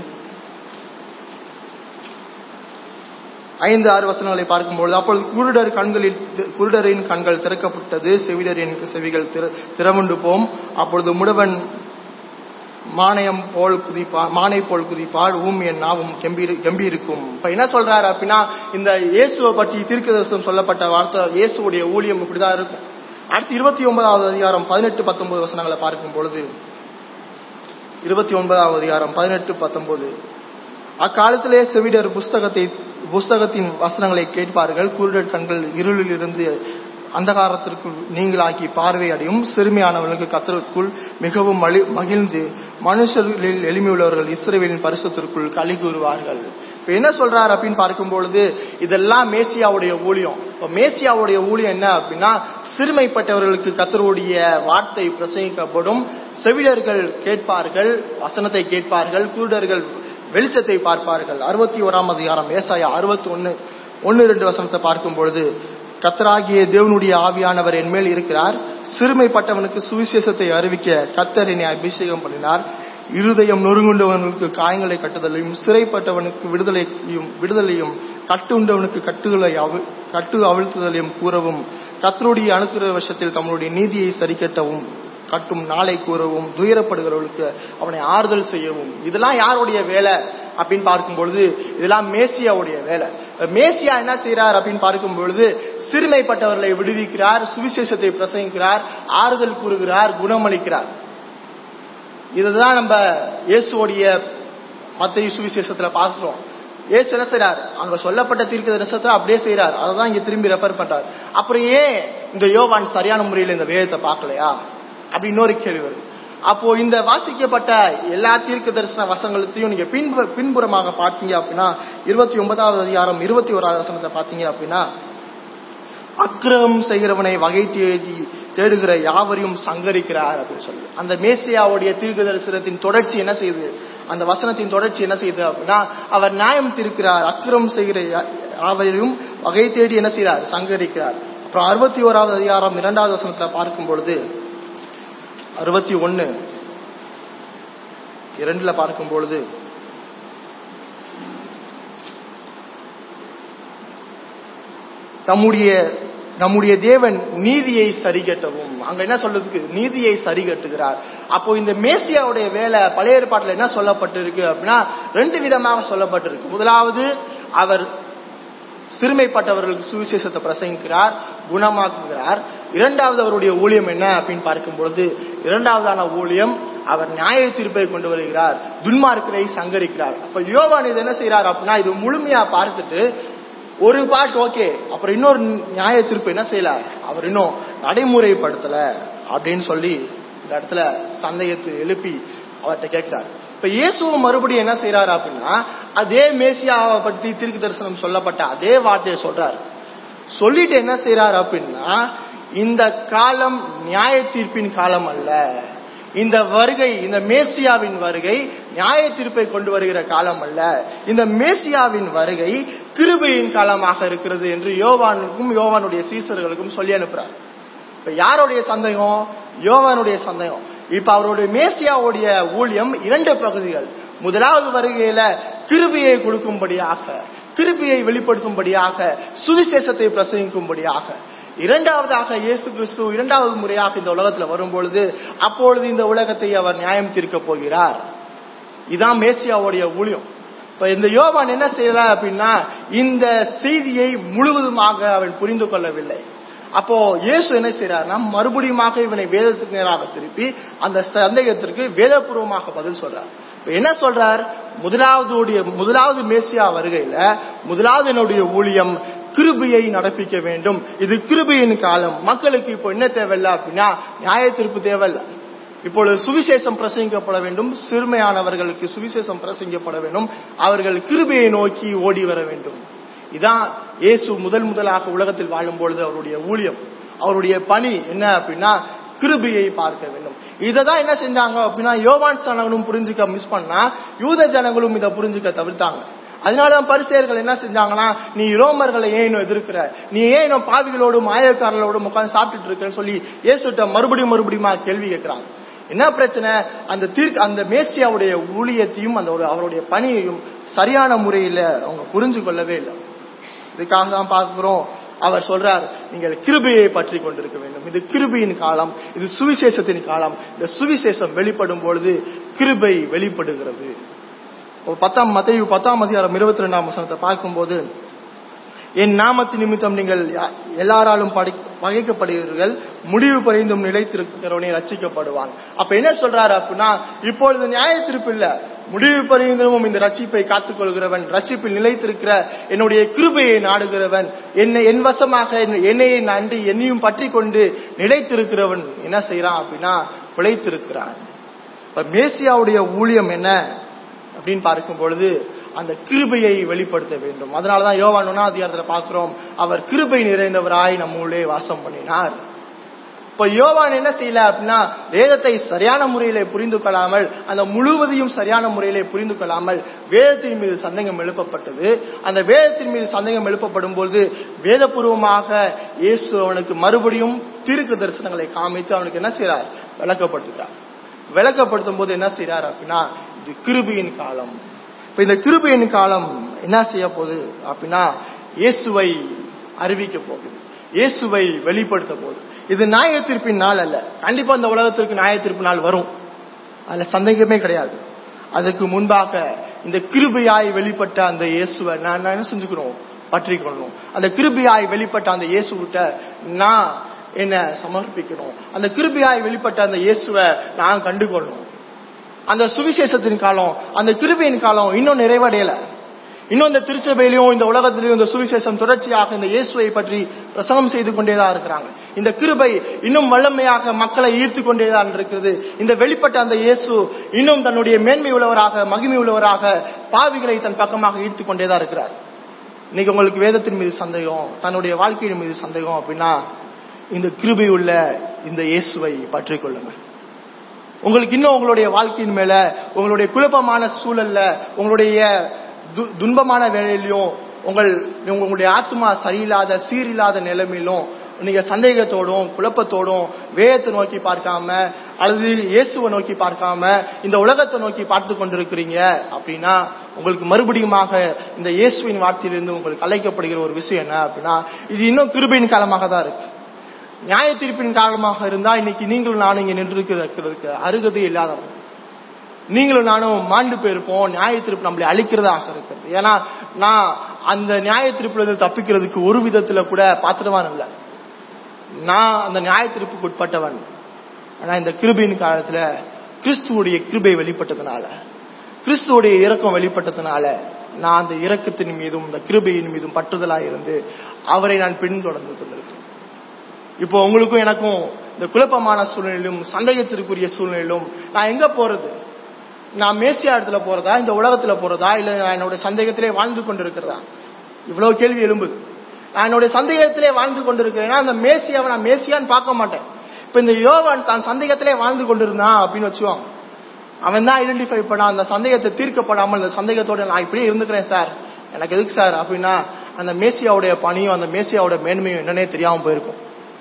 ஐந்து ஆறு வசனங்களை பார்க்கும்பொழுது அப்பொழுது குருடர் கண்களில் குருடரின் கண்கள் திறக்கப்பட்டது செவிடரின் செவிகள் திறமுண்டு போம் அப்பொழுது முடவன் மானயம் போல் குதிப்பா மானை போல் குதிப்பாள் ஊமியன் நாவும் கம்பீர் கம்பீருக்கும் இப்ப என்ன சொல்றாரு அப்படின்னா இந்த இயேசுவை பற்றி தீர்க்கதரிசனம் சொல்லப்பட்ட வார்த்தை இயேசுடைய ஊழியம் இப்படிதான் இருக்கும் அடுத்து இருபத்தி ஒன்பதாவது அதிகாரம் பதினெட்டு பத்தொன்பது வசனங்களை பார்க்கும் பொழுது இருபத்தி ஒன்பதாவது அதிகாரம் பதினெட்டு பத்தொன்பது அக்காலத்திலே செவிடர் புஸ்தகத்தை புஸ்தகத்தின் வசனங்களை கேட்பார்கள் குருடர் கண்கள் இருளில் இருந்து அந்தகாரத்திற்குள் நீங்களாக்கி பார்வை அடையும் சிறுமியானவர்களுக்கு கத்தருக்குள் மிகவும் மகிழ்ந்து மனுஷர்களில் எளிமையுள்ளவர்கள் இஸ்ரேலின் பரிசுத்திற்குள் களி கூறுவார்கள் இப்ப என்ன சொல்றாரு அப்படின்னு பார்க்கும் பொழுது இதெல்லாம் மேசியாவுடைய ஊழியம் இப்ப மேசியாவுடைய ஊழியம் என்ன அப்படின்னா சிறுமைப்பட்டவர்களுக்கு கத்தருடைய வார்த்தை பிரசங்கிக்கப்படும் செவிடர்கள் கேட்பார்கள் வசனத்தை கேட்பார்கள் குருடர்கள் வெளிச்சத்தை பார்ப்பார்கள் அறுபத்தி ஓராம் அதிகாரம் ஏசாயா அறுபத்தி ஒன்னு ஒன்னு ரெண்டு வசனத்தை பார்க்கும் பொழுது கத்தராகிய தேவனுடைய ஆவியானவர் என்மேல் இருக்கிறார் சிறுமைப்பட்டவனுக்கு சுவிசேஷத்தை அறிவிக்க கத்தர் என்னை அபிஷேகம் பண்ணினார் இருதயம் நொறுங்குண்டவனுக்கு காயங்களை கட்டுதலையும் சிறைப்பட்டவனுக்கு விடுதலையும் விடுதலையும் கட்டுண்டவனுக்கு கட்டுகளை கட்டு அவிழ்த்துதலையும் கூறவும் கத்தருடைய அணுக்கிற வருஷத்தில் தம்முடைய நீதியை சரிக்கட்டவும் கட்டும் நாளை கூறவும் துயரப்படுகிறவர்களுக்கு அவனை ஆறுதல் செய்யவும் இதெல்லாம் யாருடைய வேலை அப்படின்னு பார்க்கும் பொழுது இதெல்லாம் மேசியாவுடைய வேலை மேசியா என்ன செய்யறார் அப்படின்னு பார்க்கும் பொழுது சிறுமைப்பட்டவர்களை விடுவிக்கிறார் சுவிசேஷத்தை பிரசங்கிக்கிறார் ஆறுதல் கூறுகிறார் குணமளிக்கிறார் இதுதான் நம்ம இயேசுவோடைய மத்திய சுவிசேஷத்துல பார்க்கிறோம் ஏசு என்ன செய்யறார் அங்க சொல்லப்பட்ட தீர்க்க தரிசனத்தை அப்படியே செய்யறார் அதை தான் இங்க திரும்பி ரெஃபர் பண்றாரு அப்புறம் ஏன் இந்த யோவான் சரியான முறையில் இந்த வேதத்தை பார்க்கலையா அப்படி இன்னொரு கேள்வி வருது அப்போ இந்த வாசிக்கப்பட்ட எல்லா தீர்க்க தரிசன வசனங்களையும் நீங்க பின்பு பின்புறமாக பார்த்தீங்க அப்படின்னா இருபத்தி ஒன்பதாவது அதிகாரம் இருபத்தி ஓராவது வசனத்தை பார்த்தீங்க அப்படின்னா அக்கிரமம் செய்கிறவனை வகை தேடி தேடுகிற யாவரையும் சங்கரிக்கிறார் அப்படின்னு சொல்லி அந்த மேசியாவுடைய தீர்க்க தரிசனத்தின் தொடர்ச்சி என்ன செய்யுது அந்த வசனத்தின் தொடர்ச்சி என்ன செய்யுது அப்படின்னா அவர் நியாயம் தீர்க்கிறார் அக்கிரமம் செய்கிற யா- யாவரையும் வகை தேடி என்ன செய்கிறார் சங்கரிக்கிறார் அப்புறம் அறுபத்தி ஓராவது அதிகாரம் இரண்டாவது வசனத்துல பார்க்கும் பொழுது அறுபத்தி ஒன்னு இரண்டுல பார்க்கும் பொழுது தம்முடைய நம்முடைய தேவன் நீதியை சரிகட்டவும் அங்க என்ன சொல்றதுக்கு நீதியை சரிகட்டுகிறார் அப்போ இந்த மேசியாவுடைய வேலை பழைய ஏற்பாட்டுல என்ன சொல்லப்பட்டிருக்கு அப்படின்னா ரெண்டு விதமாக சொல்லப்பட்டிருக்கு முதலாவது அவர் சிறுமைப்பட்டவர்களுக்கு சுவிசேஷத்தை பிரசங்கிக்கிறார் குணமாக்குகிறார் இரண்டாவது அவருடைய ஊழியம் என்ன அப்படின்னு பார்க்கும் பொழுது இரண்டாவதான ஊழியம் அவர் நியாய தீர்ப்பை கொண்டு வருகிறார் துன்மார்க்கரை சங்கரிக்கிறார் அப்ப யோவான் இது என்ன செய்யறார் அப்படின்னா இது முழுமையா பார்த்துட்டு ஒரு பாட்டு ஓகே அப்புறம் இன்னொரு நியாய தீர்ப்பு என்ன செய்யல அவர் இன்னும் நடைமுறைப்படுத்தல அப்படின்னு சொல்லி இந்த இடத்துல சந்தேகத்தை எழுப்பி அவர்கிட்ட கேட்கிறார் இப்ப இயேசுவும் மறுபடியும் என்ன செய்யறாரு அப்படின்னா அதே மேசியாவை பற்றி தீர்க்க தரிசனம் சொல்லப்பட்ட அதே வார்த்தையை சொல்றாரு சொல்லிட்டு என்ன செய்யறாரு அப்படின்னா இந்த காலம் நியாய தீர்ப்பின் காலம் அல்ல இந்த வருகை இந்த மேசியாவின் வருகை நியாய தீர்ப்பை கொண்டு வருகிற காலம் அல்ல இந்த மேசியாவின் வருகை கிருபையின் காலமாக இருக்கிறது என்று யோவானுக்கும் யோவானுடைய சீசர்களுக்கும் சொல்லி அனுப்புறார் இப்ப யாருடைய சந்தேகம் யோவானுடைய சந்தேகம் இப்ப அவருடைய மேசியாவுடைய ஊழியம் இரண்டு பகுதிகள் முதலாவது வருகையில கிருபியை கொடுக்கும்படியாக கிருபியை வெளிப்படுத்தும்படியாக சுவிசேஷத்தை பிரசங்கிக்கும்படியாக இரண்டாவதாக இயேசு கிறிஸ்து இரண்டாவது முறையாக இந்த உலகத்துல வரும்பொழுது அப்பொழுது இந்த உலகத்தை அவர் நியாயம் தீர்க்க போகிறார் இதான் மேசியாவுடைய ஊழியம் இப்ப இந்த யோவான் என்ன செய்யறார் அப்படின்னா இந்த செய்தியை முழுவதுமாக அவன் புரிந்து கொள்ளவில்லை அப்போ இயேசு என்ன செய்யறாருன்னா மறுபடியுமாக இவனை வேதத்துக்கு நேராக திருப்பி அந்த சந்தேகத்திற்கு வேதபூர்வமாக பதில் சொல்றார் இப்ப என்ன சொல்றார் முதலாவது உடைய- முதலாவது மேசியா வருகையில முதலாவது என்னுடைய ஊழியம் கிருபையை நடப்பிக்க வேண்டும் இது கிருபையின் காலம் மக்களுக்கு இப்போ என்ன தேவையில்ல அப்படின்னா நியாய தீர்ப்பு தேவையில்ல இப்பொழுது சுவிசேஷம் பிரசங்கிக்கப்பட வேண்டும் சிறுமையானவர்களுக்கு சுவிசேஷம் பிரசங்கிக்கப்பட வேண்டும் அவர்கள் கிருபையை நோக்கி ஓடி வர வேண்டும் இதான் இயேசு முதல் முதலாக உலகத்தில் வாழும் பொழுது அவருடைய ஊழியம் அவருடைய பணி என்ன அப்படின்னா கிருபையை பார்க்க வேண்டும் இதை தான் என்ன செஞ்சாங்க அப்படின்னா யோவான் ஜனங்களும் புரிஞ்சுக்க மிஸ் பண்ணா யூத ஜனங்களும் இதை புரிஞ்சுக்க தவிர்த்தாங்க அதனாலதான் பரிசேயர்கள் என்ன செஞ்சாங்கன்னா நீ ரோமர்களை ஏன் இன்னும் எதிர்க்கிற நீ ஏன் இன்னும் பாவிகளோடும் மாயக்காரர்களோடும் உட்கார்ந்து சாப்பிட்டுட்டு இருக்கன்னு சொல்லி இயேசுட்ட மறுபடியும் மறுபடியும் கேள்வி கேட்கிறாங்க என்ன பிரச்சனை அந்த தீர்க்க அந்த மேசியாவுடைய ஊழியத்தையும் அந்த ஒரு அவருடைய பணியையும் சரியான முறையில அவங்க புரிஞ்சு கொள்ளவே இல்லை இதுக்காக தான் பார்க்கிறோம் அவர் சொல்றார் நீங்கள் கிருபையை பற்றி கொண்டிருக்க வேண்டும் இது கிருபையின் காலம் இது சுவிசேஷத்தின் காலம் இந்த சுவிசேஷம் வெளிப்படும் பொழுது கிருபை வெளிப்படுகிறது இப்போ பத்தாம் மத்தையு பத்தாம் அதிகாரம் இருபத்தி ரெண்டாம் வசனத்தை பார்க்கும்போது என் நாமத்து நிமித்தம் நீங்கள் யா- எல்லாராலும் படை பகைக்கப்படுவீர்கள் முடிவு பறிந்தும் நிலைத்திருக்கிறவனே ரட்சிக்கப்படுவான் அப்ப என்ன சொல்றாரு அப்படின்னா இப்பொழுது நியாய தீர்ப்பு இல்ல முடிவு பறிந்தும் இந்த ரட்சிப்பை காத்துக் கொள்கிறவன் ரட்சிப்பில் நிலைத்திருக்கிற என்னுடைய கிருபையை நாடுகிறவன் என்னை என் வசமாக என்- என்னையை நன்றி என்னையும் பற்றி கொண்டு நிலைத்திருக்கிறவன் என்ன செய்யறான் அப்படின்னா பிழைத்திருக்கிறான் இப்ப மேசியாவுடைய ஊழியம் என்ன அப்படின்னு பார்க்கும் பொழுது அந்த கிருபையை வெளிப்படுத்த வேண்டும் அதனாலதான் யோவான் ஒன்னா அதிகாரத்துல பார்க்கிறோம் அவர் கிருபை நிறைந்தவராய் நம்முள்ளே வாசம் பண்ணினார் இப்ப யோவான் என்ன செய்யல அப்படின்னா வேதத்தை சரியான முறையிலே புரிந்து கொள்ளாமல் அந்த முழுவதையும் சரியான முறையிலே புரிந்து கொள்ளாமல் வேதத்தின் மீது சந்தேகம் எழுப்பப்பட்டது அந்த வேதத்தின் மீது சந்தேகம் எழுப்பப்படும் பொழுது வேதபூர்வமாக இயேசு அவனுக்கு மறுபடியும் தீர்க்க தரிசனங்களை காமித்து அவனுக்கு என்ன செய்றார் விளக்கப்படுத்துகிறார் விளக்கப்படுத்தும் போது என்ன செய்றார் அப்படின்னா இது கிருபையின் காலம் இப்ப இந்த கிருபையின் காலம் என்ன செய்ய போகுது அப்படின்னா இயேசுவை அறிவிக்க போகுது இயேசுவை வெளிப்படுத்த போகுது இது நியாய தீர்ப்பின் நாள் அல்ல கண்டிப்பா இந்த உலகத்திற்கு நியாய தீர்ப்பு நாள் வரும் அதுல சந்தேகமே கிடையாது அதுக்கு முன்பாக இந்த கிருபையாய் வெளிப்பட்ட அந்த இயேசுவை நான் நான் என்ன செஞ்சுக்கணும் பற்றி கொள்ளணும் அந்த கிருபையாய் வெளிப்பட்ட அந்த இயேசுகிட்ட நான் என்ன சமர்ப்பிக்கணும் அந்த கிருபையாய் வெளிப்பட்ட அந்த இயேசுவை நான் கண்டுகொள்ளணும் அந்த சுவிசேஷத்தின் காலம் அந்த கிருபையின் காலம் இன்னும் நிறைவடையல இன்னும் இந்த திருச்சபையிலையும் இந்த உலகத்திலையும் இந்த சுவிசேஷம் தொடர்ச்சியாக இந்த இயேசுவை பற்றி பிரசங்கம் செய்து கொண்டேதான் இருக்கிறாங்க இந்த கிருபை இன்னும் வல்லமையாக மக்களை ஈர்த்து கொண்டேதான் இருக்கிறது இந்த வெளிப்பட்ட அந்த இயேசு இன்னும் தன்னுடைய மேன்மை உள்ளவராக மகிமை உள்ளவராக பாவிகளை தன் பக்கமாக ஈர்த்து கொண்டேதான் இருக்கிறார் இன்னைக்கு உங்களுக்கு வேதத்தின் மீது சந்தேகம் தன்னுடைய வாழ்க்கையின் மீது சந்தேகம் அப்படின்னா இந்த கிருபை உள்ள இந்த இயேசுவை பற்றிக் கொள்ளுங்க உங்களுக்கு இன்னும் உங்களுடைய வாழ்க்கையின் மேல உங்களுடைய குழப்பமான சூழல்ல உங்களுடைய து- துன்பமான வேலையிலும் உங்கள் உங்களுடைய ஆத்மா சரியில்லாத சீரில்லாத நிலைமையிலும் நீங்க சந்தேகத்தோடும் குழப்பத்தோடும் வேதத்தை நோக்கி பார்க்காம அல்லது இயேசுவை நோக்கி பார்க்காம இந்த உலகத்தை நோக்கி பார்த்து கொண்டிருக்கிறீங்க அப்படின்னா உங்களுக்கு மறுபடியுமாக இந்த இயேசுவின் வார்த்தையிலிருந்து உங்களுக்கு அழைக்கப்படுகிற ஒரு விஷயம் என்ன அப்படின்னா இது இன்னும் கிருபையின் காலமாக தான் இருக்கு நியாய தீர்ப்பின் காரணமாக இருந்தா இன்னைக்கு நீங்களும் நானும் இங்க நின்று இருக்கிறதுக்கு அருகதை இல்லாதவங்க நீங்களும் நானும் மாண்டு போயிருப்போம் நியாய தீர்ப்பு நம்மளை அழிக்கிறதாக இருக்கிறது ஏன்னா நான் அந்த நியாய தீர்ப்புல இருந்து தப்பிக்கிறதுக்கு ஒரு விதத்துல கூட பாத்திரவான் இல்லை நான் அந்த நியாய தீர்ப்புக்கு உட்பட்டவன் ஆனா இந்த கிருபையின் காலத்துல கிறிஸ்துவுடைய கிருபை வெளிப்பட்டதுனால கிறிஸ்துவுடைய இரக்கம் வெளிப்பட்டதுனால நான் அந்த இரக்கத்தின் மீதும் இந்த கிருபையின் மீதும் பற்றுதலா இருந்து அவரை நான் பின்தொடர்ந்து கொண்டிருக்கிறேன் இப்போ உங்களுக்கும் எனக்கும் இந்த குழப்பமான சூழ்நிலையிலும் சந்தேகத்திற்குரிய சூழ்நிலையிலும் நான் எங்க போறது நான் மேசியா இடத்துல போறதா இந்த உலகத்துல போறதா இல்ல நான் என்னோட சந்தேகத்திலே வாழ்ந்து கொண்டிருக்கிறதா இவ்வளவு கேள்வி எழும்புது நான் என்னுடைய சந்தேகத்திலே வாழ்ந்து கொண்டிருக்கிறேன்னா அந்த மேசியாவை நான் மேசியான்னு பார்க்க மாட்டேன் இப்ப இந்த யோவான் தான் சந்தேகத்திலே வாழ்ந்து கொண்டிருந்தான் அப்படின்னு வச்சுவான் அவன் தான் ஐடென்டிஃபை பண்ணா அந்த சந்தேகத்தை தீர்க்கப்படாமல் அந்த சந்தேகத்தோட நான் இப்படியே இருந்துக்கிறேன் சார் எனக்கு எதுக்கு சார் அப்படின்னா அந்த மேசியாவுடைய பணியும் அந்த மேசியாவோட மேன்மையும் என்னன்னே தெரியாம போயிருக்கும்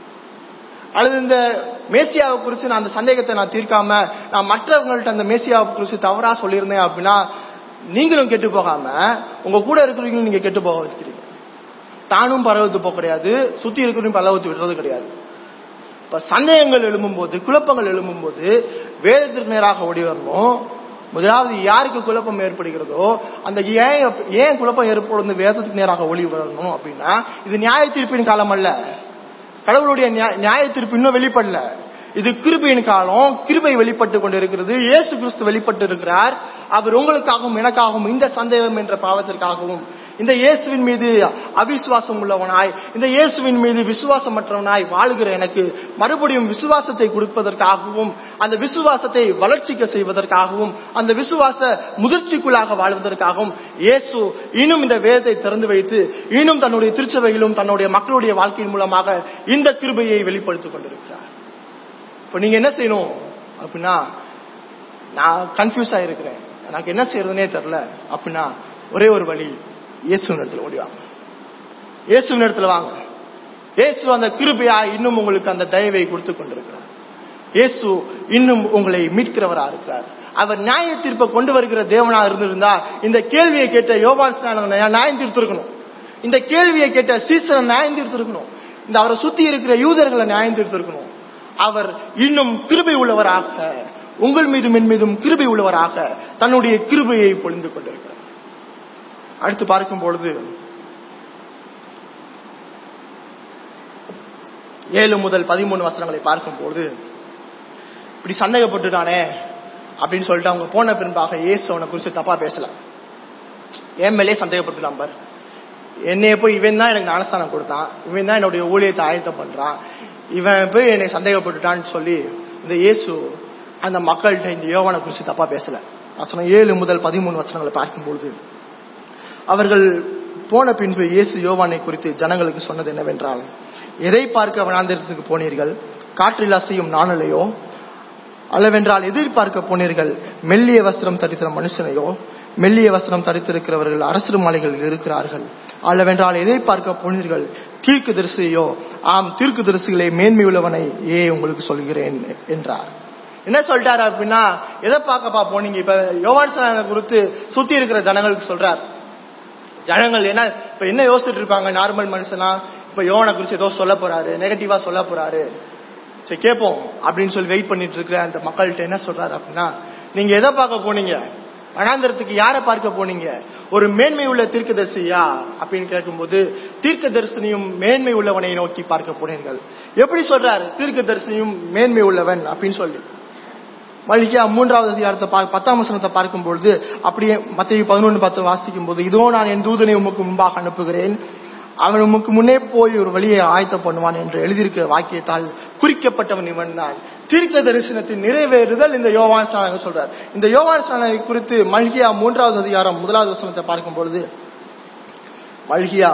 அல்லது இந்த மேசியாவை குறித்து நான் அந்த சந்தேகத்தை நான் தீர்க்காம நான் மற்றவங்கள்ட்ட அந்த மேசியாவை குறித்து தவறா சொல்லியிருந்தேன் அப்படின்னா நீங்களும் கெட்டு போகாம உங்க கூட இருக்கிறவங்களும் நீங்க கெட்டு போக வைக்கிறீங்க தானும் பரவத்து போக கிடையாது சுத்தி இருக்கிறவங்க பரவத்து விடுறது கிடையாது இப்ப சந்தேகங்கள் எழும்பும்போது குழப்பங்கள் எழும்பும்போது வேதத்திற்கு நேராக ஓடி வரணும் முதலாவது யாருக்கு குழப்பம் ஏற்படுகிறதோ அந்த ஏன் ஏன் குழப்பம் ஏற்படும் வேதத்துக்கு நேராக ஒளி வரணும் அப்படின்னா இது நியாய தீர்ப்பின் காலம் அல்ல கடவுளுடைய நியா- நியாய தீர்ப்பு இன்னும் வெளிப்படல இது கிருபையின் காலம் கிருபை வெளிப்பட்டு கொண்டிருக்கிறது இயேசு கிறிஸ்து வெளிப்பட்டு இருக்கிறார் அவர் உங்களுக்காகவும் எனக்காகவும் இந்த சந்தேகம் என்ற பாவத்திற்காகவும் இந்த இயேசுவின் மீது அவிசுவாசம் உள்ளவனாய் இந்த இயேசுவின் மீது விசுவாசமற்றவனாய் வாழுகிற எனக்கு மறுபடியும் விசுவாசத்தை கொடுப்பதற்காகவும் அந்த விசுவாசத்தை வளர்ச்சிக்க செய்வதற்காகவும் அந்த விசுவாச முதிர்ச்சிக்குள்ளாக வாழ்வதற்காகவும் இயேசு இன்னும் இந்த வேதத்தை திறந்து வைத்து இன்னும் தன்னுடைய திருச்சபையிலும் தன்னுடைய மக்களுடைய வாழ்க்கையின் மூலமாக இந்த கிருபையை வெளிப்படுத்திக் கொண்டிருக்கிறார் இப்ப நீங்க என்ன செய்யணும் அப்படின்னா நான் கன்ஃபியூஸ் ஆயிருக்கிறேன் எனக்கு என்ன செய்யறதுனே தெரியல அப்படின்னா ஒரே ஒரு வழி இயேசு இடத்துல ஓடி வாங்க இயேசு இடத்துல வாங்க இயேசு அந்த கிருபையா இன்னும் உங்களுக்கு அந்த தயவை கொடுத்து கொண்டிருக்கிறார் இயேசு இன்னும் உங்களை மீட்கிறவரா இருக்கிறார் அவர் நியாய தீர்ப்பை கொண்டு வருகிற தேவனா இருந்திருந்தா இந்த கேள்வியை கேட்ட யோபான் ஸ்நானகனை நியாயம் தீர்த்திருக்கணும் இந்த கேள்வியை கேட்ட சீசனை நியாயம் தீர்த்திருக்கணும் இந்த அவரை சுத்தி இருக்கிற யூதர்களை நியாயம் தீர்த்திருக்கணும் அவர் இன்னும் கிருபை உள்ளவராக உங்கள் மீதும் என் மீதும் கிருபை உள்ளவராக தன்னுடைய கிருபையை பொழிந்து கொண்டிருக்கிறார் அடுத்து பார்க்கும் பொழுது ஏழு முதல் பதிமூணு வசனங்களை பார்க்கும்போது இப்படி சந்தேகப்பட்டுட்டானே அப்படின்னு சொல்லிட்டு அவங்க போன பின்பாக இயேசு அவனை குறித்து தப்பா பேசல என் மேலே சந்தேகப்பட்டுட்டான் பார் என்னைய போய் இவன் தான் எனக்கு ஞானஸ்தானம் கொடுத்தான் இவன் தான் என்னுடைய ஊழியத்தை ஆயத்தம் பண்றான் இவன் போய் என்னை சந்தேகப்பட்டுட்டான்னு சொல்லி இந்த இயேசு அந்த மக்கள்கிட்ட இந்த யோவானை குறித்து தப்பா பேசல வசனம் ஏழு முதல் பதிமூணு வசனங்களை பார்க்கும்பொழுது அவர்கள் போன பின்பு இயேசு யோவானை குறித்து ஜனங்களுக்கு சொன்னது என்னவென்றால் எதை பார்க்க வனாந்திரத்துக்கு போனீர்கள் காற்றில் அசையும் நாணலையோ அல்லவென்றால் எதிர்பார்க்க போனீர்கள் மெல்லிய வஸ்திரம் தரித்திர மனுஷனையோ மெல்லிய வஸ்திரம் தரித்திருக்கிறவர்கள் அரசு மாலைகளில் இருக்கிறார்கள் அல்லவென்றால் எதை பார்க்க போனீர்கள் தீர்க்கு தரிசியோ ஆம் தீர்க்கு தரிசிகளை மேன்மை உள்ளவனை ஏ உங்களுக்கு சொல்கிறேன் என்றார் என்ன சொல்லிட்டாரு அப்படின்னா எதை பார்க்கப்பா போனீங்க இப்ப யோவான் ஸ்நானனை குறித்து சுத்தி இருக்கிற ஜனங்களுக்கு சொல்றார் ஜனங்கள் என்ன இப்ப என்ன யோசிச்சுட்டு இருப்பாங்க நார்மல் மனுஷனா இப்ப யோவானை குறித்து ஏதோ சொல்ல போறாரு நெகட்டிவா சொல்ல போறாரு சரி கேட்போம் அப்படின்னு சொல்லி வெயிட் பண்ணிட்டு இருக்கிற அந்த மக்கள்கிட்ட என்ன சொல்றாரு அப்படின்னா நீங்க எதை பார்க்க போனீங்க வனாந்திரத்துக்கு யாரை பார்க்க போனீங்க ஒரு மேன்மை உள்ள தீர்க்கதரிசியா அப்படின்னு கேட்கும்போது தீர்க்க தரிசனியும் மேன்மை உள்ளவனை நோக்கி பார்க்க போனீர்கள் எப்படி சொல்றாரு தீர்க்க தரிசனியும் மேன்மை உள்ளவன் அப்படின்னு சொல்லி மல்லிகா மூன்றாவது அதிகாரத்தை பா- பத்தாம் வசனத்தை பார்க்கும் பொழுது அப்படியே மத்திய பதினொன்று பத்து வாசிக்கும் போது இதோ நான் என் தூதனை உமக்கு முன்பாக அனுப்புகிறேன் அவன் உமக்கு முன்னே போய் ஒரு வழியை ஆயத்த பண்ணுவான் என்று எழுதியிருக்கிற வாக்கியத்தால் குறிக்கப்பட்டவன் இவன் தான் தீர்க்க தரிசனத்தின் நிறைவேறுதல் இந்த யோவான் ஸ்நானகர் சொல்றார் இந்த யோவான் ஸ்நானகை குறித்து மல்கியா மூன்றாவது அதிகாரம் முதலாவது வசனத்தை பார்க்கும் பொழுது மல்கியா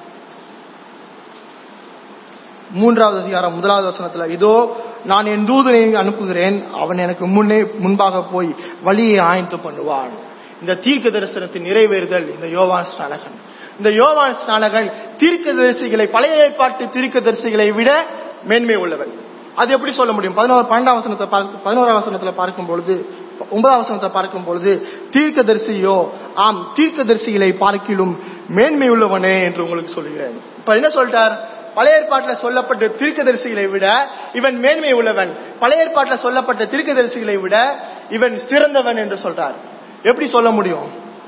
மூன்றாவது அதிகாரம் முதலாவது வசனத்துல இதோ நான் என் தூதனை அனுப்புகிறேன் அவன் எனக்கு முன்னே முன்பாக போய் வழியை ஆயத்து பண்ணுவான் இந்த தீர்க்க தரிசனத்தின் நிறைவேறுதல் இந்த யோவான் ஸ்நானகன் இந்த யோவான் ஸ்நானகன் தீர்க்க தரிசிகளை பழைய ஏற்பாட்டு தீர்க்க தரிசிகளை விட மேன்மை உள்ளவன் அது எப்படி சொல்ல முடியும் பதினோரு பன்னெண்டாம் வசனத்தை பார்க்க பதினோராம் வசனத்துல பார்க்கும் பொழுது ஒன்பதாம் வசனத்தை பார்க்கும் பொழுது தீர்க்க தரிசியோ ஆம் தீர்க்க தரிசிகளை பார்க்கிலும் மேன்மை உள்ளவனே என்று உங்களுக்கு சொல்லுகிறேன் இப்ப என்ன சொல்லிட்டார் பழைய ஏற்பாட்டில் சொல்லப்பட்ட தீர்க்கதரிசிகளை விட இவன் மேன்மை உள்ளவன் பழைய ஏற்பாட்டில் சொல்லப்பட்ட தீர்க்கதரிசிகளை விட இவன் சிறந்தவன் என்று சொல்றார் எப்படி சொல்ல முடியும்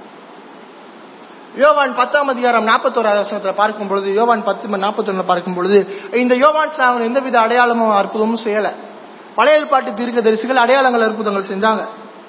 யோவான் பத்தாம் அதிகாரம் நாற்பத்தோராவது வசனத்துல பார்க்கும் பொழுது யோவான் பத்து நாற்பத்தொன்னு பார்க்கும் பொழுது இந்த யோவான் சாவன் எந்தவித அடையாளமும் அற்புதமும் செய்யல பழைய ஏற்பாட்டு தீர்க்கதரிசிகள் அடையாளங்கள் அற்புதங்கள் செஞ்சாங்க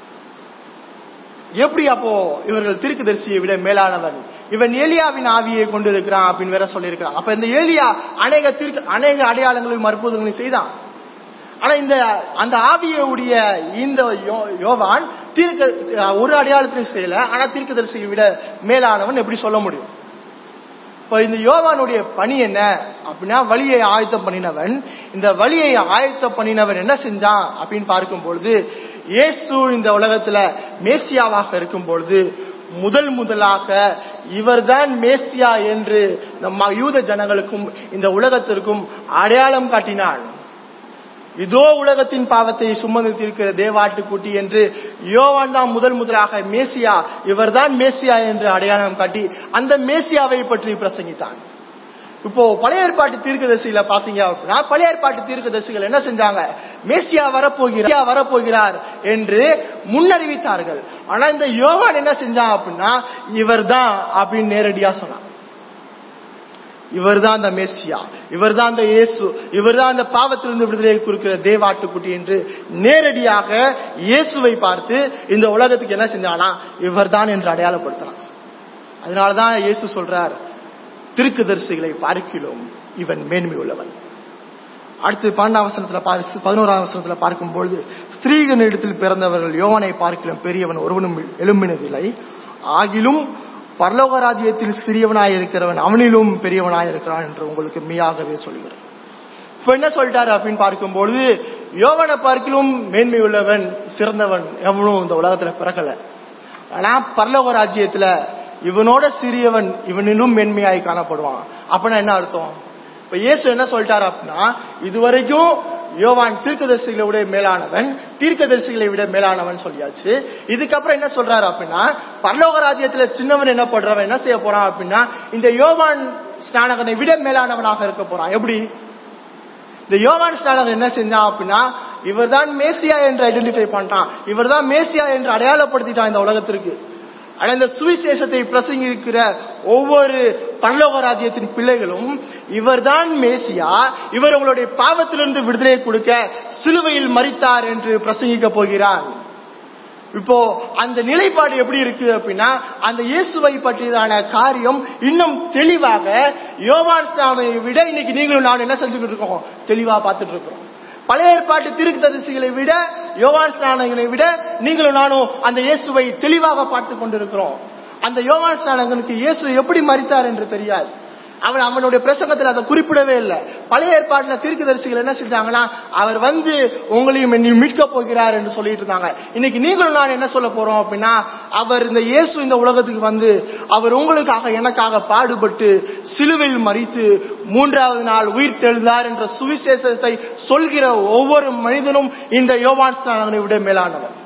எப்படி அப்போ இவர்கள் தீர்க்கதரிசியை விட மேலானவன் இவன் ஏலியாவின் ஆவியை கொண்டு இருக்கிறான் அப்படின்னு வேற சொல்லியிருக்கிறான் அப்ப இந்த ஏலியா அநேக தீர்க்க அநேக அடையாளங்களையும் அற்புதங்களையும் செய்தான் ஆனா இந்த அந்த ஆவியுடைய இந்த யோ- யோவான் தீர்க்க ஒரு அடையாளத்திலையும் செய்யல ஆனா தீர்க்கதரிசியை விட மேலானவன் எப்படி சொல்ல முடியும் இப்ப இந்த யோவானுடைய பணி என்ன அப்படின்னா வழியை ஆயத்தம் பண்ணினவன் இந்த வழியை ஆயத்தம் பண்ணினவன் என்ன செஞ்சான் அப்படின்னு பார்க்கும் பொழுது இயேசு இந்த உலகத்துல மேசியாவாக இருக்கும் பொழுது முதல் முதலாக இவர்தான் மேசியா என்று நம்ம யூத ஜனங்களுக்கும் இந்த உலகத்திற்கும் அடையாளம் காட்டினான் இதோ உலகத்தின் பாவத்தை சுமந்து தீர்க்கிற தேவாட்டுக்குட்டி என்று யோவான் தான் முதல் முதலாக மேசியா இவர்தான் மேசியா என்று அடையாளம் காட்டி அந்த மேசியாவை பற்றி பிரசங்கித்தான் இப்போ பழைய ஏற்பாட்டு தீர்க்கதரிசிகளை பாத்தீங்க அப்படின்னா பழைய ஏற்பாட்டு தீர்க்கதரிசிகள் என்ன செஞ்சாங்க மேசியா வரப்போகிறார் மேசியா வரப்போகிறார் என்று முன்னறிவித்தார்கள் ஆனா இந்த யோவான் என்ன செஞ்சான் அப்படின்னா இவர்தான் அப்படின்னு நேரடியா சொன்னான் இவர்தான் அந்த மேசியா இவர்தான் அந்த இயேசு இவர்தான் அந்த பாவத்திலிருந்து விடுதலை கொடுக்கிற தேவாட்டுக்குட்டி என்று நேரடியாக இயேசுவை பார்த்து இந்த உலகத்துக்கு என்ன செஞ்சானா இவர்தான் என்று அடையாளப்படுத்தினான் அதனாலதான் இயேசு சொல்றார் திருக்குதரிசிகளை பார்க்கிலும் இவன் மேன்மை உள்ளவன் அடுத்து பன்னெண்டாம் வசனத்துல பார்- பதினோராம் வசனத்துல பார்க்கும்பொழுது ஸ்திரீகளிடத்தில் பிறந்தவர்கள் யோவனை பார்க்கிலும் பெரியவன் ஒருவனும் எழும்பினதில்லை ஆகிலும் பரலோக ராஜ்யத்தில் சிறியவனாய் இருக்கிறவன் அவனிலும் பெரியவனாய் இருக்கிறான் என்று உங்களுக்கு மெய்யாகவே சொல்கிறேன் இப்ப என்ன சொல்லிட்டாரு அப்படின்னு பார்க்கும்பொழுது யோவனை பார்க்கிலும் மேன்மை உள்ளவன் சிறந்தவன் எவனும் இந்த உலகத்துல பிறக்கல ஆனா பரலோக ராஜ்யத்துல இவனோட சிறியவன் இவனிலும் மேன்மையாய் காணப்படுவான் அப்படின்னா என்ன அர்த்தம் இப்ப இயேசு என்ன சொல்லிட்டாரு அப்படின்னா இதுவரைக்கும் யோவான் தீர்க்கதரிசிகளை விட மேலானவன் தீர்க்கதரிசிகளை விட மேலானவன் சொல்லியாச்சு இதுக்கப்புறம் என்ன சொல்றாரு அப்படின்னா பரலோக ராஜ்யத்துல சின்னவன் என்ன பண்றவன் என்ன செய்ய போறான் அப்படின்னா இந்த யோவான் ஸ்நானகனை விட மேலானவனாக இருக்க போறான் எப்படி இந்த யோவான் ஸ்நானகன் என்ன செஞ்சான் அப்படின்னா இவர்தான் மேசியா என்று ஐடென்டிஃபை பண்ணிட்டான் இவர்தான் மேசியா என்று அடையாளப்படுத்திட்டான் இந்த உலகத்திற்கு ஆனா இந்த சுவிசேஷத்தை பிரசங்கிக்கிற ஒவ்வொரு பரலோக ராஜ்யத்தின் பிள்ளைகளும் இவர்தான் மேசியா இவர் உங்களுடைய பாவத்திலிருந்து விடுதலை கொடுக்க சிலுவையில் மரித்தார் என்று பிரசங்கிக்க போகிறார் இப்போ அந்த நிலைப்பாடு எப்படி இருக்கு அப்படின்னா அந்த இயேசுவை பற்றியதான காரியம் இன்னும் தெளிவாக யோவான் ஸ்நானை விட இன்னைக்கு நீங்களும் நான் என்ன செஞ்சுக்கிட்டு இருக்கோம் தெளிவா பார்த்துட்டு இருக்கிறோம் பழைய ஏற்பாட்டு திருத்தரிசிகளை விட யோவான் ஸ்நானங்களை விட நீங்களும் நானும் அந்த இயேசுவை தெளிவாக பார்த்து கொண்டிருக்கிறோம் அந்த யோவான் ஸ்நானகனுக்கு இயேசு எப்படி மறித்தார் என்று தெரியாது அவன் அவனுடைய பிரசங்கத்தில் அதை குறிப்பிடவே இல்லை பழைய ஏற்பாட்டுல தீர்க்கதரிசிகள் என்ன செஞ்சாங்கன்னா அவர் வந்து உங்களையும் என்னையும் மீட்க போகிறார் என்று சொல்லிட்டு இருந்தாங்க இன்னைக்கு நீங்களும் நான் என்ன சொல்ல போறோம் அப்படின்னா அவர் இந்த இயேசு இந்த உலகத்துக்கு வந்து அவர் உங்களுக்காக எனக்காக பாடுபட்டு சிலுவையில் மறித்து மூன்றாவது நாள் உயிர் தெழுந்தார் என்ற சுவிசேஷத்தை சொல்கிற ஒவ்வொரு மனிதனும் இந்த யோவான் ஸ்நானகனை விட மேலானவர்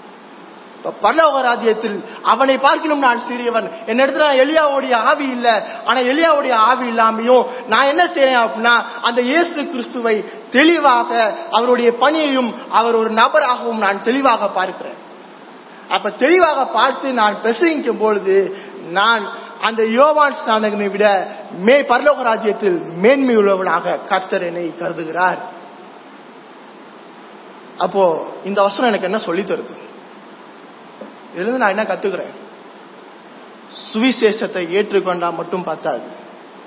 இப்ப பரலோக ராஜ்யத்தில் அவனை பார்க்கிலும் நான் சிறியவன் என்னிடத்துல எலியாவுடைய ஆவி இல்ல ஆனா எலியாவுடைய ஆவி இல்லாமையும் நான் என்ன செய்யறேன் அப்படின்னா அந்த இயேசு கிறிஸ்துவை தெளிவாக அவருடைய பணியையும் அவர் ஒரு நபராகவும் நான் தெளிவாக பார்க்கிறேன் அப்ப தெளிவாக பார்த்து நான் பிரசங்கிக்கும் பொழுது நான் அந்த யோவான் ஸ்நானகனை விட மே பரலோக ராஜ்யத்தில் மேன்மை உள்ளவனாக கர்த்தர் என்னை கருதுகிறார் அப்போ இந்த வசனம் எனக்கு என்ன சொல்லி தருது இதுல இருந்து நான் என்ன கத்துக்கிறேன் சுவிசேஷத்தை ஏற்றுக்கொண்டா மட்டும் பத்தாது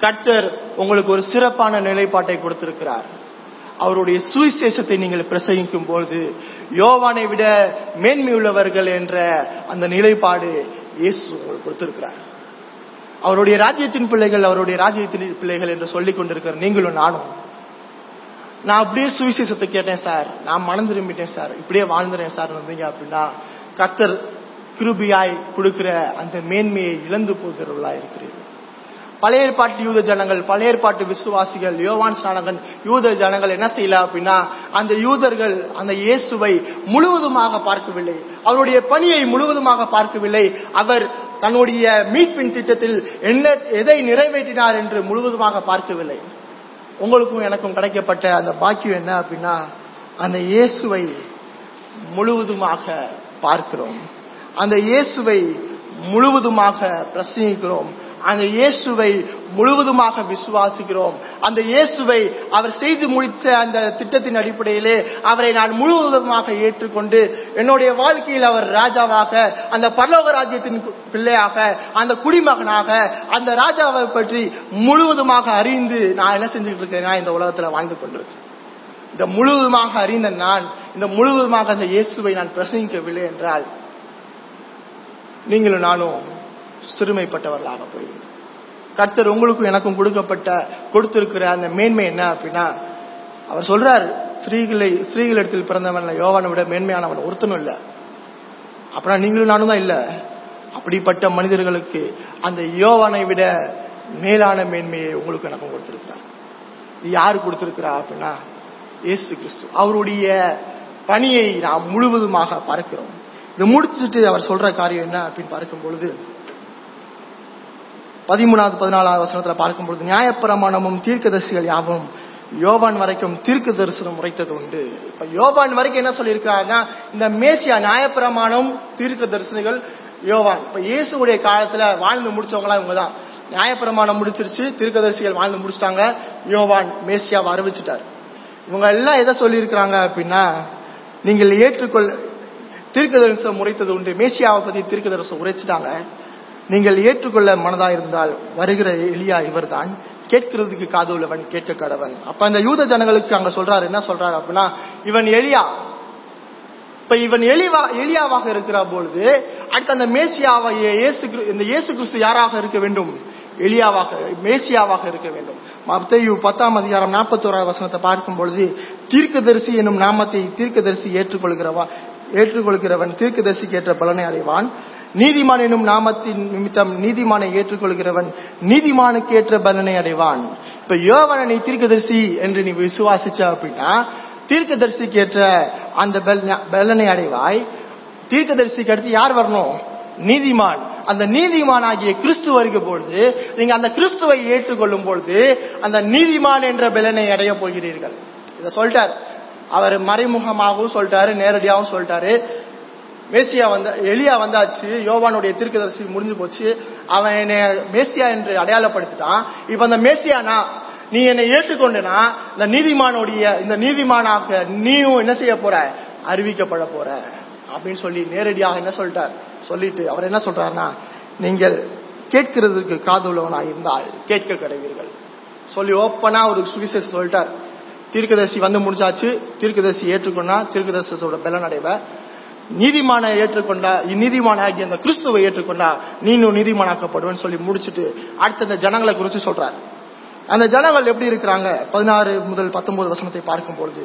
கர்த்தர் உங்களுக்கு ஒரு சிறப்பான நிலைப்பாட்டை கொடுத்திருக்கிறார் அவருடைய சுவிசேஷத்தை நீங்கள் பிரசங்கிக்கும் பொழுது யோவானை விட மேன்மை உள்ளவர்கள் என்ற அந்த நிலைப்பாடு இயேசு உங்களுக்கு கொடுத்திருக்கிறார் அவருடைய ராஜ்யத்தின் பிள்ளைகள் அவருடைய ராஜ்யத்தின் பிள்ளைகள் என்று சொல்லிக் கொண்டிருக்கிற நீங்களும் நானும் நான் அப்படியே சுவிசேஷத்தை கேட்டேன் சார் நான் மனம் திரும்பிட்டேன் சார் இப்படியே வாழ்ந்துறேன் சார் வந்தீங்க அப்படின்னா கர்த்தர் கிருபியாய் கொடுக்கிற அந்த மேன்மையை இழந்து போகிறவர்களா இருக்கிறீர்கள் பழைய ஏற்பாட்டு யூத ஜனங்கள் பழைய ஏற்பாட்டு விசுவாசிகள் யோவான் ஸ்நானகன் யூத ஜனங்கள் என்ன செய்யல அப்படின்னா அந்த யூதர்கள் அந்த இயேசுவை முழுவதுமாக பார்க்கவில்லை அவருடைய பணியை முழுவதுமாக பார்க்கவில்லை அவர் தன்னுடைய மீட்பின் திட்டத்தில் என்ன எதை நிறைவேற்றினார் என்று முழுவதுமாக பார்க்கவில்லை உங்களுக்கும் எனக்கும் கிடைக்கப்பட்ட அந்த பாக்கியம் என்ன அப்படின்னா அந்த இயேசுவை முழுவதுமாக பார்க்கிறோம் அந்த இயேசுவை முழுவதுமாக பிரசங்கிக்கிறோம் அந்த இயேசுவை முழுவதுமாக விசுவாசிக்கிறோம் அந்த இயேசுவை அவர் செய்து முடித்த அந்த திட்டத்தின் அடிப்படையிலே அவரை நான் முழுவதுமாக ஏற்றுக்கொண்டு என்னுடைய வாழ்க்கையில் அவர் ராஜாவாக அந்த பரலோக ராஜ்யத்தின் பிள்ளையாக அந்த குடிமகனாக அந்த ராஜாவை பற்றி முழுவதுமாக அறிந்து நான் என்ன செஞ்சுட்டு இருக்கேன்னா இந்த உலகத்துல வாழ்ந்து கொண்டிருக்கேன் இந்த முழுவதுமாக அறிந்த நான் இந்த முழுவதுமாக அந்த இயேசுவை நான் பிரசங்கிக்கவில்லை என்றால் நீங்களும் நானும் சிறுமைப்பட்டவர்களாக போயிடும் கர்த்தர் உங்களுக்கும் எனக்கும் கொடுக்கப்பட்ட கொடுத்திருக்கிற அந்த மேன்மை என்ன அப்படின்னா அவர் சொல்றார் ஸ்திரீகளை ஸ்திரீகளிடத்தில் பிறந்தவன் யோவானை விட மேன்மையானவன் ஒருத்தனும் இல்ல அப்புறம் நீங்களும் நானும் தான் இல்ல அப்படிப்பட்ட மனிதர்களுக்கு அந்த யோவானை விட மேலான மேன்மையை உங்களுக்கு எனக்கும் கொடுத்திருக்கிறார் இது யாரு கொடுத்திருக்கிறா அப்படின்னா இயேசு கிறிஸ்து அவருடைய பணியை நாம் முழுவதுமாக பார்க்கிறோம் இதை முடிச்சுட்டு அவர் சொல்ற காரியம் என்ன அப்படின்னு பார்க்கும் பொழுது பதிமூணாவது பதினாலாவது வசனத்துல பார்க்கும் பொழுது நியாயப்பிரமாணமும் தீர்க்கதரிசிகள் யாவும் யோவான் வரைக்கும் தீர்க்க தரிசனம் உரைத்தது உண்டு இப்ப யோவான் வரைக்கும் என்ன சொல்லியிருக்கிறாருன்னா இந்த மேசியா நியாயப்பிரமாணம் தீர்க்க தரிசனிகள் யோவான் இப்ப இயேசுடைய காலத்துல வாழ்ந்து முடிச்சவங்களா இவங்க தான் நியாயப்பிரமாணம் முடிச்சிருச்சு தீர்க்கதரிசிகள் வாழ்ந்து முடிச்சிட்டாங்க யோவான் மேசியாவை அறிவிச்சிட்டார் இவங்க எல்லாம் எதை சொல்லியிருக்கிறாங்க அப்படின்னா நீங்கள் ஏற்றுக்கொள் தீர்க்கதரிசனம் உரைத்தது உண்டு மேசியாவை பத்தி தீர்க்கதரிசனம் உரைச்சிட்டாங்க நீங்கள் ஏற்றுக்கொள்ள மனதா இருந்தால் வருகிற எலியா இவர்தான் கேட்கிறதுக்கு காது உள்ளவன் கேட்க கடவன் அப்ப அந்த யூத ஜனங்களுக்கு அங்க சொல்றாரு என்ன சொல்றாரு அப்படின்னா இவன் எலியா இப்ப இவன் எலிவா எலியாவாக இருக்கிற பொழுது அடுத்து அந்த மேசியாவை இயேசு கிரு- இந்த இயேசு கிறிஸ்து யாராக இருக்க வேண்டும் எலியாவாக மேசியாவாக இருக்க வேண்டும் மத்தேயு பத்தாம் அதிகாரம் நாற்பத்தோராவது வசனத்தை பார்க்கும் பொழுது தீர்க்கதரிசி என்னும் நாமத்தை தீர்க்கதரிசி ஏற்றுக்கொள்கிறவா ஏற்றுக்கொள்கிறவன் தீர்க்கதரிசிக்கு ஏற்ற பலனை அடைவான் நீதிமான் என்னும் நாமத்தின் நிமித்தம் நீதிமானை ஏற்றுக்கொள்கிறவன் நீதிமானுக்கு ஏற்ற பலனை அடைவான் இப்ப யோவனை நீ தீர்க்கதரிசி என்று நீ விசுவாசிச்ச அப்படின்னா தீர்க்கதரிசிக்கு ஏற்ற அந்த பலன- பலனை அடைவாய் தீர்க்கதரிசிக்கு அடுத்து யார் வரணும் நீதிமான் அந்த நீதிமான் ஆகிய கிறிஸ்து வருக பொழுது நீங்க அந்த கிறிஸ்துவை ஏற்றுக்கொள்ளும் பொழுது அந்த நீதிமான் என்ற பலனை அடைய போகிறீர்கள் இத சொல்லிட்டார் அவர் மறைமுகமாகவும் சொல்லிட்டாரு நேரடியாகவும் சொல்லிட்டாரு மேசியா வந்த எலியா வந்தாச்சு யோவானுடைய தீர்க்கதரிசி முடிஞ்சு போச்சு அவன் என்னை மேசியா என்று அடையாளப்படுத்திட்டான் இப்ப அந்த மேசியானா நீ என்னை ஏற்றுக்கொண்டனா இந்த நீதிமானுடைய இந்த நீதிமானாக நீயும் என்ன செய்ய போற அறிவிக்கப்பட போற அப்படின்னு சொல்லி நேரடியாக என்ன சொல்லிட்டார் சொல்லிட்டு அவர் என்ன சொல்றாருன்னா நீங்கள் கேட்கிறதுக்கு காதுள்ளவனாக இருந்தால் கேட்க கிடைவீர்கள் சொல்லி ஓப்பனா ஒரு சுவிசேஷம் சொல்லிட்டார் தீர்க்கதரிசி வந்து முடிஞ்சாச்சு தீர்க்கதரிசி ஏற்றுக்கொண்டா தீர்க்கதரிசனத்தோட பலன் அடைவ நீதிமான ஏற்றுக்கொண்டா நீதிமான ஆகிய அந்த கிறிஸ்துவை ஏற்றுக்கொண்டா நீனும் நீதிமானாக்கப்படுவேன்னு சொல்லி முடிச்சிட்டு அடுத்த அந்த ஜனங்களை குறித்து சொல்றார் அந்த ஜனங்கள் எப்படி இருக்கிறாங்க பதினாறு முதல் பத்தொன்பது வசனத்தை பார்க்கும் பொழுது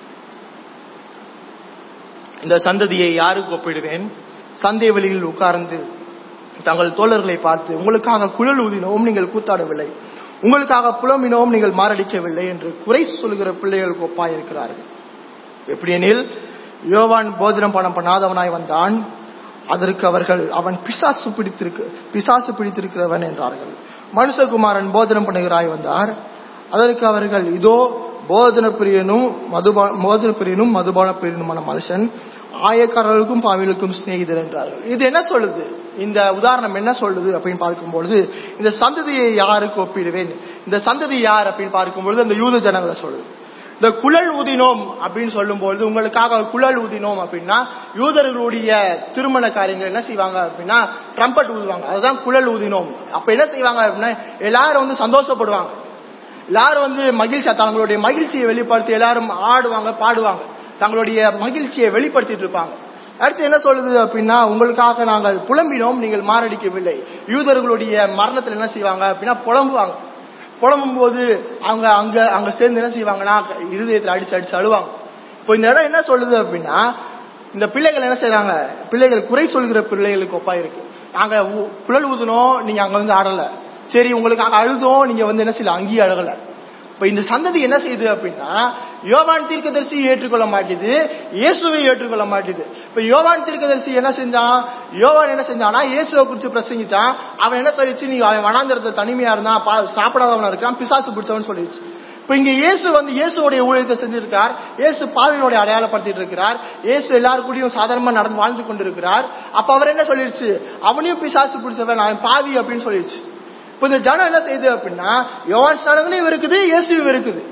இந்த சந்ததியை யாருக்கு ஒப்பிடுவேன் சந்தை வெளியில் உட்கார்ந்து தங்கள் தோழர்களை பார்த்து உங்களுக்காக குழல் ஊதினோம் நீங்கள் கூத்தாடவில்லை உங்களுக்காக புலம்பினோம் நீங்கள் மாரடிக்கவில்லை என்று குறை சொல்கிற பிள்ளைகளுக்கு ஒப்பாய் இருக்கிறார்கள் எப்படியெனில் யோவான் போஜனம் பணம் பண்ணாதவனாய் வந்தான் அதற்கு அவர்கள் அவன் பிசாசு பிடித்திருக்கு பிசாசு பிடித்திருக்கிறவன் என்றார்கள் மனுஷகுமாரன் போஜனம் பண்ணுகிறாய் வந்தார் அதற்கு அவர்கள் இதோ போஜன பிரியனும் மதுபா போஜன பிரியனும் மதுபான பிரியனுமான மனுஷன் ஆயக்காரர்களுக்கும் பாவிகளுக்கும் சிநேகிதர் என்றார்கள் இது என்ன சொல்லுது இந்த உதாரணம் என்ன சொல்லுது அப்படின்னு பார்க்கும்பொழுது இந்த சந்ததியை யாருக்கு ஒப்பிடுவேன் இந்த சந்ததி யார் அப்படின்னு பார்க்கும்பொழுது அந்த யூத ஜனங்களை சொல்லுது இந்த குழல் ஊதினோம் அப்படின்னு சொல்லும்போது உங்களுக்காக குழல் ஊதினோம் அப்படின்னா யூதர்களுடைய திருமண காரியங்கள் என்ன செய்வாங்க அப்படின்னா ட்ரம்பட் ஊதுவாங்க அதுதான் குழல் ஊதினோம் அப்ப என்ன செய்வாங்க அப்படின்னா எல்லாரும் வந்து சந்தோஷப்படுவாங்க எல்லாரும் வந்து மகிழ்ச்சியா தங்களுடைய மகிழ்ச்சியை வெளிப்படுத்தி எல்லாரும் ஆடுவாங்க பாடுவாங்க தங்களுடைய மகிழ்ச்சியை வெளிப்படுத்திட்டு இருப்பாங்க அடுத்து என்ன சொல்லுது அப்படின்னா உங்களுக்காக நாங்கள் புலம்பினோம் நீங்கள் மாரடிக்கவில்லை யூதர்களுடைய மரணத்தில் என்ன செய்வாங்க அப்படின்னா புலம்புவாங்க புலம்பும் போது அவங்க அங்க அங்க சேர்ந்து என்ன செய்வாங்கன்னா இருதயத்தில் அடிச்சு அடிச்சு அழுவாங்க இப்போ இந்த இடம் என்ன சொல்லுது அப்படின்னா இந்த பிள்ளைகள் என்ன செய்றாங்க பிள்ளைகள் குறை சொல்கிற பிள்ளைகளுக்கு ஒப்பா இருக்கு நாங்க ஊ- குழல் ஊதுனோம் நீங்க அங்க வந்து ஆடல சரி உங்களுக்கு அங்க அழுதோம் நீங்க வந்து என்ன செய்யல அங்கேயும் அழகல இப்ப இந்த சந்ததி என்ன செய்யுது அப்படின்னா யோவான் தீர்க்கதரிசி ஏற்றுக்கொள்ள மாட்டேது இயேசுவை ஏற்றுக்கொள்ள மாட்டேது இப்ப யோவான் தீர்க்கதரிசி என்ன செஞ்சான் யோவான் என்ன செஞ்சானா இயேசுவை குறித்து பிரசங்கிச்சான் அவன் என்ன சொல்லிச்சு நீ அவன் வனாந்திரத்தை தனிமையா இருந்தான் பா- சாப்பிடாதவனா இருக்கான் பிசாசு பிடிச்சவன் சொல்லிடுச்சு இப்ப இங்க இயேசு வந்து இயேசுவோடைய ஊழியத்தை செஞ்சிருக்கார் இயேசு பாவியோடைய அடையாளப்படுத்திட்டு இருக்கிறார் இயேசு எல்லாரு கூடயும் சாதாரணமா நடந்து வாழ்ந்து கொண்டிருக்கிறார் அப்ப அவர் என்ன சொல்லிடுச்சு அவனையும் பிசாசு பிடிச்சவன் அவன் பாவி அப்படின்னு சொல்லிடுச்சு இப்ப இந்த ஜனம் என்ன செய்யுது அப்படின்னா யோவான் ஸ்நானங்களையும் இருக்குது இயேசுவும் இருக்குது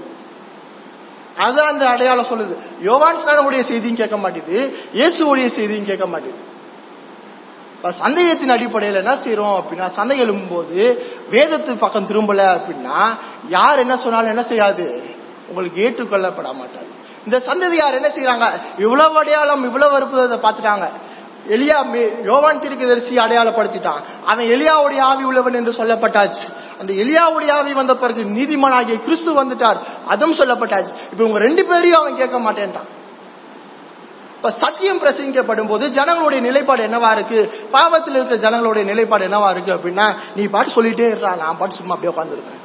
அதுதான் அந்த அடையாளம் சொல்லுது யோவான் ஸ்நானனுடைய செய்தியும் கேட்க மாட்டேது இயேசுவோடைய செய்தியும் கேட்க மாட்டேது இப்ப சந்தேகத்தின் அடிப்படையில் என்ன செய்றோம் அப்படின்னா சந்தேகம் எழும்பும்போது வேதத்து பக்கம் திரும்பல அப்படின்னா யார் என்ன சொன்னாலும் என்ன செய்யாது உங்களுக்கு ஏற்றுக்கொள்ளப்பட மாட்டாது இந்த சந்ததியார் என்ன செய்றாங்க இவ்வளவு அடையாளம் இவ்வளவு அற்புதத்தை பார்த்துட்டாங்க எலியா மே- யோவான் தீர்க்கதரிசி அடையாளப்படுத்திட்டான் அவன் எலியாவுடைய ஆவி உள்ளவன் என்று சொல்லப்பட்டாச்சு அந்த எலியாவுடைய ஆவி வந்த பிறகு நீதிமானாகிய கிறிஸ்து வந்துட்டார் அதுவும் சொல்லப்பட்டாச்சு இப்ப இவங்க ரெண்டு பேரையும் அவன் கேட்க மாட்டேன்ட்டான் இப்ப சத்தியம் பிரசங்கிக்கப்படும் போது ஜனங்களுடைய நிலைப்பாடு என்னவா இருக்கு பாவத்தில் இருக்கிற ஜனங்களுடைய நிலைப்பாடு என்னவா இருக்கு அப்படின்னா நீ பாட்டு சொல்லிட்டே இருறா நான் பாட்டு சும்மா அப்படியே உட்காந்துருக்கேன்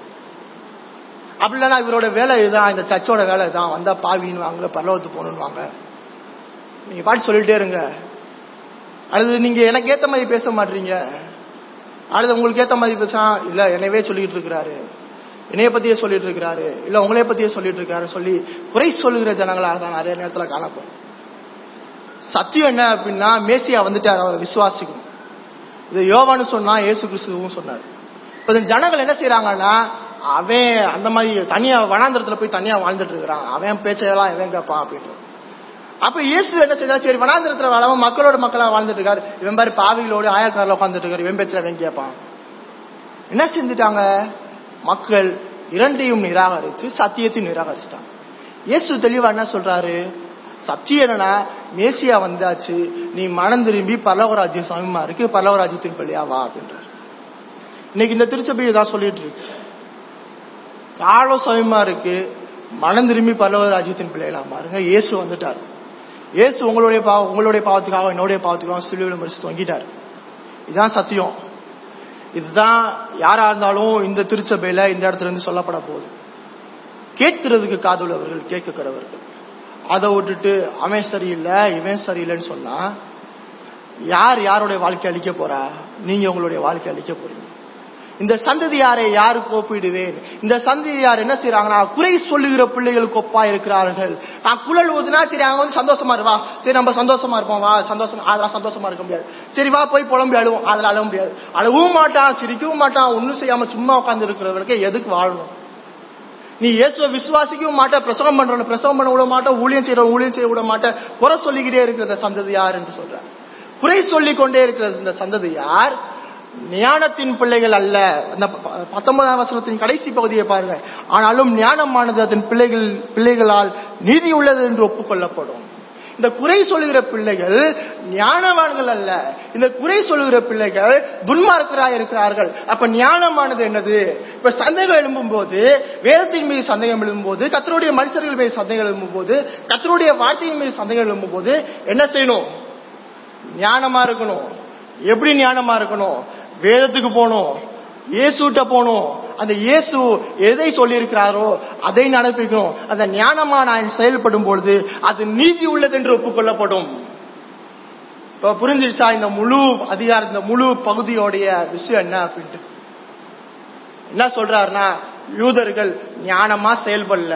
அப்படி இல்லைன்னா இவரோட வேலை இதுதான் இந்த சர்ச்சோட வேலை இதுதான் வந்தா பாவின்னு வாங்க பரலோகத்து போகணும்னு வாங்க நீங்க பாட்டு சொல்லிட்டே இருங்க அல்லது நீங்க எனக்கு ஏத்த மாதிரி பேச மாட்டீங்க அல்லது உங்களுக்கு ஏத்த மாதிரி பேசா இல்ல என்னையவே சொல்லிட்டு இருக்கிறாரு என்னைய பத்தியே சொல்லிட்டு இருக்கிறாரு இல்ல உங்களைய பத்தியே சொல்லிட்டு இருக்காரு சொல்லி குறை சொல்லுகிற ஜனங்களாக தான் நிறைய நேரத்துல காணப்படும் சத்தியம் என்ன அப்படின்னா மேசியா வந்துட்டார் அவரை விசுவாசிக்கணும் இது யோவான்னு சொன்னா இயேசு கிறிஸ்துவும் சொன்னார் இப்ப இந்த ஜனங்கள் என்ன செய்யறாங்கன்னா அவன் அந்த மாதிரி தனியா வனாந்திரத்துல போய் தனியா வாழ்ந்துட்டு இருக்கிறான் அவன் பேச்சையெல்லாம் இவன் கேட்பான் அப்படின்ட்டு அப்ப இயேசு என்ன செய்தா சரி வனாந்திரத்துல வாழாம மக்களோட மக்களா வாழ்ந்துட்டு இருக்காரு இவன் மாதிரி பாவிகளோட ஆயக்காரில் உட்காந்துட்டு இருக்காரு இவன் பேச்சுல இவன் கேட்பான் என்ன செஞ்சுட்டாங்க மக்கள் இரண்டையும் நிராகரித்து சத்தியத்தையும் நிராகரிச்சிட்டாங்க இயேசு தெளிவா என்ன சொல்றாரு சத்தியம் என்னன்னா மேசியா வந்தாச்சு நீ மனம் திரும்பி பல்லவராஜ்யம் சமயமா இருக்கு பல்லவராஜ்யத்தின் பிள்ளையா வா அப்படின்றார் இன்னைக்கு இந்த திருச்சபை தான் சொல்லிட்டு இருக்கு காலம் சமயமா இருக்கு மனம் திரும்பி பல்லவராஜ்யத்தின் பிள்ளைகளா மாறுங்க இயேசு வந்துட்டார் இயேசு உங்களுடைய பாவ உங்களுடைய பாவத்துக்காக என்னுடைய பாவத்துக்காக சிலுவையில் மறிச்சு தொங்கிட்டார் இதுதான் சத்தியம் இதுதான் யாரா இருந்தாலும் இந்த திருச்சபையில இந்த இடத்துல இருந்து சொல்லப்பட போகுது கேட்கிறதுக்கு காதுள்ளவர்கள் கேட்கிறவர்கள் அதை விட்டுட்டு அவன் சரியில்லை இவன் சரியில்லைன்னு சொன்னா யார் யாருடைய வாழ்க்கை அழிக்க போறா நீங்க உங்களுடைய வாழ்க்கை அழிக்க போறீங்க இந்த சந்ததியாரை யாருக்கு ஒப்பிடுவேன் இந்த சந்ததியார் என்ன செய்யறாங்கன்னா குறை சொல்லுகிற பிள்ளைகளுக்கு ஒப்பா இருக்கிறார்கள் நான் குழல் ஊதுனா சரி அவங்க வந்து சந்தோஷமா இருவா சரி நம்ம சந்தோஷமா இருப்போம் வா சந்தோஷம் அதெல்லாம் சந்தோஷமா இருக்க முடியாது சரி வா போய் புலம்பி அழுவோம் அதுல அழ முடியாது அழவும் மாட்டான் சிரிக்கவும் மாட்டான் ஒன்னும் செய்யாம சும்மா உட்கார்ந்து இருக்கிறவருக்கு எதுக்கு வாழணும் நீ இயேசுவை விசுவாசிக்கவும் மாட்ட பிரசவம் பண்றவன பிரசவம் பண்ண விட மாட்ட ஊழியம் செய்யற ஊழியம் செய்ய விட மாட்ட குறை சொல்லிக்கிட்டே இருக்கிற இந்த சந்ததி யார் என்று சொல்றார் குறை சொல்லிக் கொண்டே இருக்கிற இந்த சந்ததி யார் ஞானத்தின் பிள்ளைகள் அல்ல அந்த ப- பத்தொன்பதாம் வசனத்தின் கடைசி பகுதியை பாருங்க ஆனாலும் ஞானமானது அதன் பிள்ளைகள் பிள்ளைகளால் நீதி உள்ளது என்று ஒப்புக்கொள்ளப்படும் இந்த குறை சொல்லுகிற பிள்ளைகள் ஞானவான்கள் அல்ல இந்த குறை சொல்லுகிற பிள்ளைகள் துன்மார்க்கராய் இருக்கிறார்கள் அப்ப ஞானமானது என்னது இப்ப சந்தேகம் எழும்பும் போது வேதத்தின் மீது சந்தேகம் எழும்பும் போது கத்தருடைய மனுஷர்கள் மீது சந்தேகம் எழும்பும் போது கத்தருடைய வார்த்தையின் மீது சந்தேகம் எழும்பும் போது என்ன செய்யணும் ஞானமா இருக்கணும் எப்படி ஞானமா இருக்கணும் வேதத்துக்கு போகணும் இயேசுட்ட போகணும் அந்த இயேசு எதை சொல்லியிருக்கிறாரோ அதை நடப்பிக்கணும் அந்த ஞானமா நான் செயல்படும் பொழுது அது நீதி உள்ளது என்று ஒப்புக்கொள்ளப்படும் இப்ப புரிஞ்சிருச்சா இந்த முழு அதிகாரம் இந்த முழு பகுதியோடைய விஷயம் என்ன அப்படின்ட்டு என்ன சொல்றாருன்னா யூதர்கள் ஞானமா செயல்படல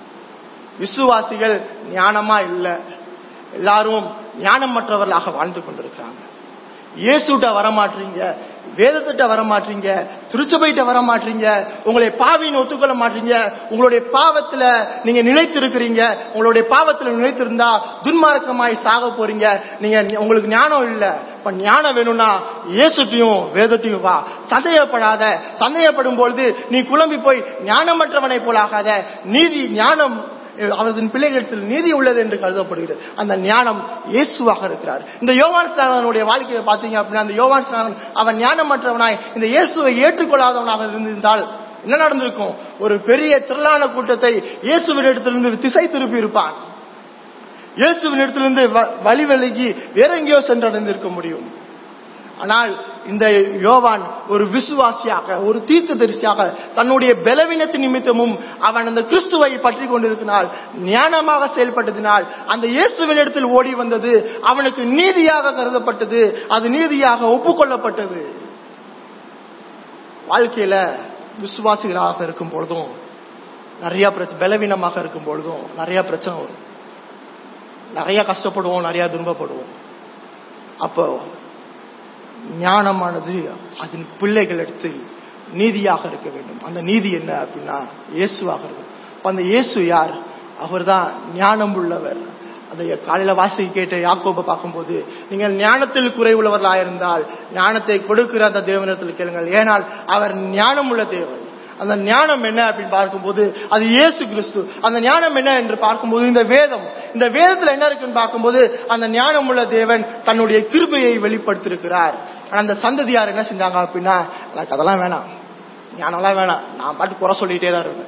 விசுவாசிகள் ஞானமா இல்ல எல்லாரும் ஞானமற்றவர்களாக வாழ்ந்து கொண்டிருக்கிறாங்க இயேசுட்ட வர மாட்டீங்க வேதத்திட்ட வர மாட்டீங்க திருச்சபைட்ட வர மாட்டீங்க உங்களை பாவின்னு ஒத்துக்கொள்ள மாட்டீங்க உங்களுடைய பாவத்துல நீங்க நிலைத்திருக்கிறீங்க உங்களுடைய பாவத்துல நிலைத்திருந்தா துன்மார்க்கமாய் சாக போறீங்க நீங்க உங்களுக்கு ஞானம் இல்ல இப்ப ஞானம் வேணும்னா இயேசுட்டையும் வேதத்தையும் வா சந்தேகப்படாத சந்தேகப்படும் பொழுது நீ குழம்பி போய் ஞானமற்றவனை போலாகாத நீதி ஞானம் அவரது பிள்ளைகளிடத்தில் நீதி உள்ளது என்று கருதப்படுகிறது அந்த ஞானம் இயேசுவாக இருக்கிறார் இந்த யோவான் ஸ்நானனுடைய வாழ்க்கையை பார்த்தீங்க அப்படின்னா அந்த யோவான் ஸ்நானன் அவன் ஞானமற்றவனாய் இந்த இயேசுவை ஏற்றுக்கொள்ளாதவனாக இருந்திருந்தால் என்ன நடந்திருக்கும் ஒரு பெரிய திரளான கூட்டத்தை இயேசுவின் இடத்திலிருந்து திசை திருப்பி இருப்பான் இயேசுவின் இடத்திலிருந்து வ- வழி விலகி வேற எங்கேயோ சென்றடைந்திருக்க முடியும் ஆனால் இந்த யோவான் ஒரு விசுவாசியாக ஒரு தீர்க்கதரிசியாக தன்னுடைய பலவீனத்தின் நிமித்தமும் அவன் அந்த கிறிஸ்துவை பற்றி கொண்டிருக்கிறால் ஞானமாக செயல்பட்டதினால் அந்த இயேசுவின் இடத்தில் ஓடி வந்தது அவனுக்கு நீதியாக கருதப்பட்டது அது நீதியாக ஒப்புக்கொள்ளப்பட்டது வாழ்க்கையில விசுவாசிகளாக இருக்கும் பொழுதும் நிறைய பிரச்சனை பலவீனமாக இருக்கும் பொழுதும் நிறைய பிரச்சனை வரும் நிறைய கஷ்டப்படுவோம் நிறைய துன்பப்படுவோம் அப்போ ஞானமானது அதன் பிள்ளைகளிடத்தில் நீதியாக இருக்க வேண்டும் அந்த நீதி என்ன அப்படின்னா இயேசுவாக இருக்கும் அப்ப அந்த இயேசு யார் அவர்தான் ஞானம் உள்ளவர் அதை காலையில வாசிக்க கேட்ட யாக்கோபை பார்க்கும்போது நீங்கள் ஞானத்தில் குறைவுள்ளவர்களாக இருந்தால் ஞானத்தை கொடுக்கிற அந்த தேவனிடத்தில் கேளுங்கள் ஏனால் அவர் ஞானம் உள்ள தேவன் அந்த ஞானம் என்ன அப்படின்னு பார்க்கும்போது அது இயேசு கிறிஸ்து அந்த ஞானம் என்ன என்று பார்க்கும்போது இந்த வேதம் இந்த வேதத்துல என்ன இருக்குன்னு பார்க்கும்போது அந்த ஞானம் உள்ள தேவன் தன்னுடைய கிருபையை வெளிப்படுத்தியிருக்கிறார் ஆனா அந்த சந்ததியார் என்ன செஞ்சாங்க அப்படின்னா எனக்கு அதெல்லாம் வேணாம் ஞானம்லாம் வேணாம் நான் பாட்டு குறை சொல்லிட்டே தான் இருப்பேன்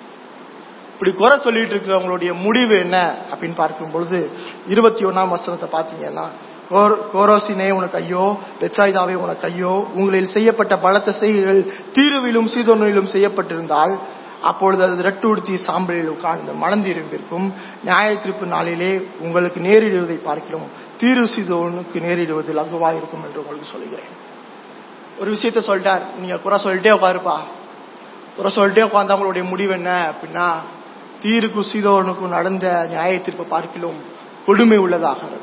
இப்படி குறை சொல்லிட்டு இருக்கிறவங்களுடைய முடிவு என்ன அப்படின்னு பார்க்கும் பொழுது இருபத்தி ஒன்னாம் வசனத்தை பார்த்தீங்கன்னா கோர்- கோரோசினே உனக்கு ஐயோ பெட்சாய்தாவே உனக்கு ஐயோ உங்களில் செய்யப்பட்ட பலத்த செய்கைகள் தீருவிலும் சீதோனிலும் செய்யப்பட்டிருந்தால் அப்பொழுது அது ரெட்டு உடுத்தி சாம்பலில் உட்கார்ந்து மணந்திரும்பிற்கும் நியாய தீர்ப்பு நாளிலே உங்களுக்கு நேரிடுவதை பார்க்கிறோம் தீரு சீதோனுக்கு நேரிடுவது லகுவா இருக்கும் என்று உங்களுக்கு சொல்கிறேன் ஒரு விஷயத்த சொல்லிட்டார் நீங்க குறை சொல்லிட்டே உட்காருப்பா குறை சொல்லிட்டே உட்கார்ந்தா உங்களுடைய முடிவு என்ன அப்படின்னா தீருக்கு சீதோனுக்கும் நடந்த நியாய தீர்ப்பை பார்க்கிலும் கொடுமை உள்ளதாக இருக்கும்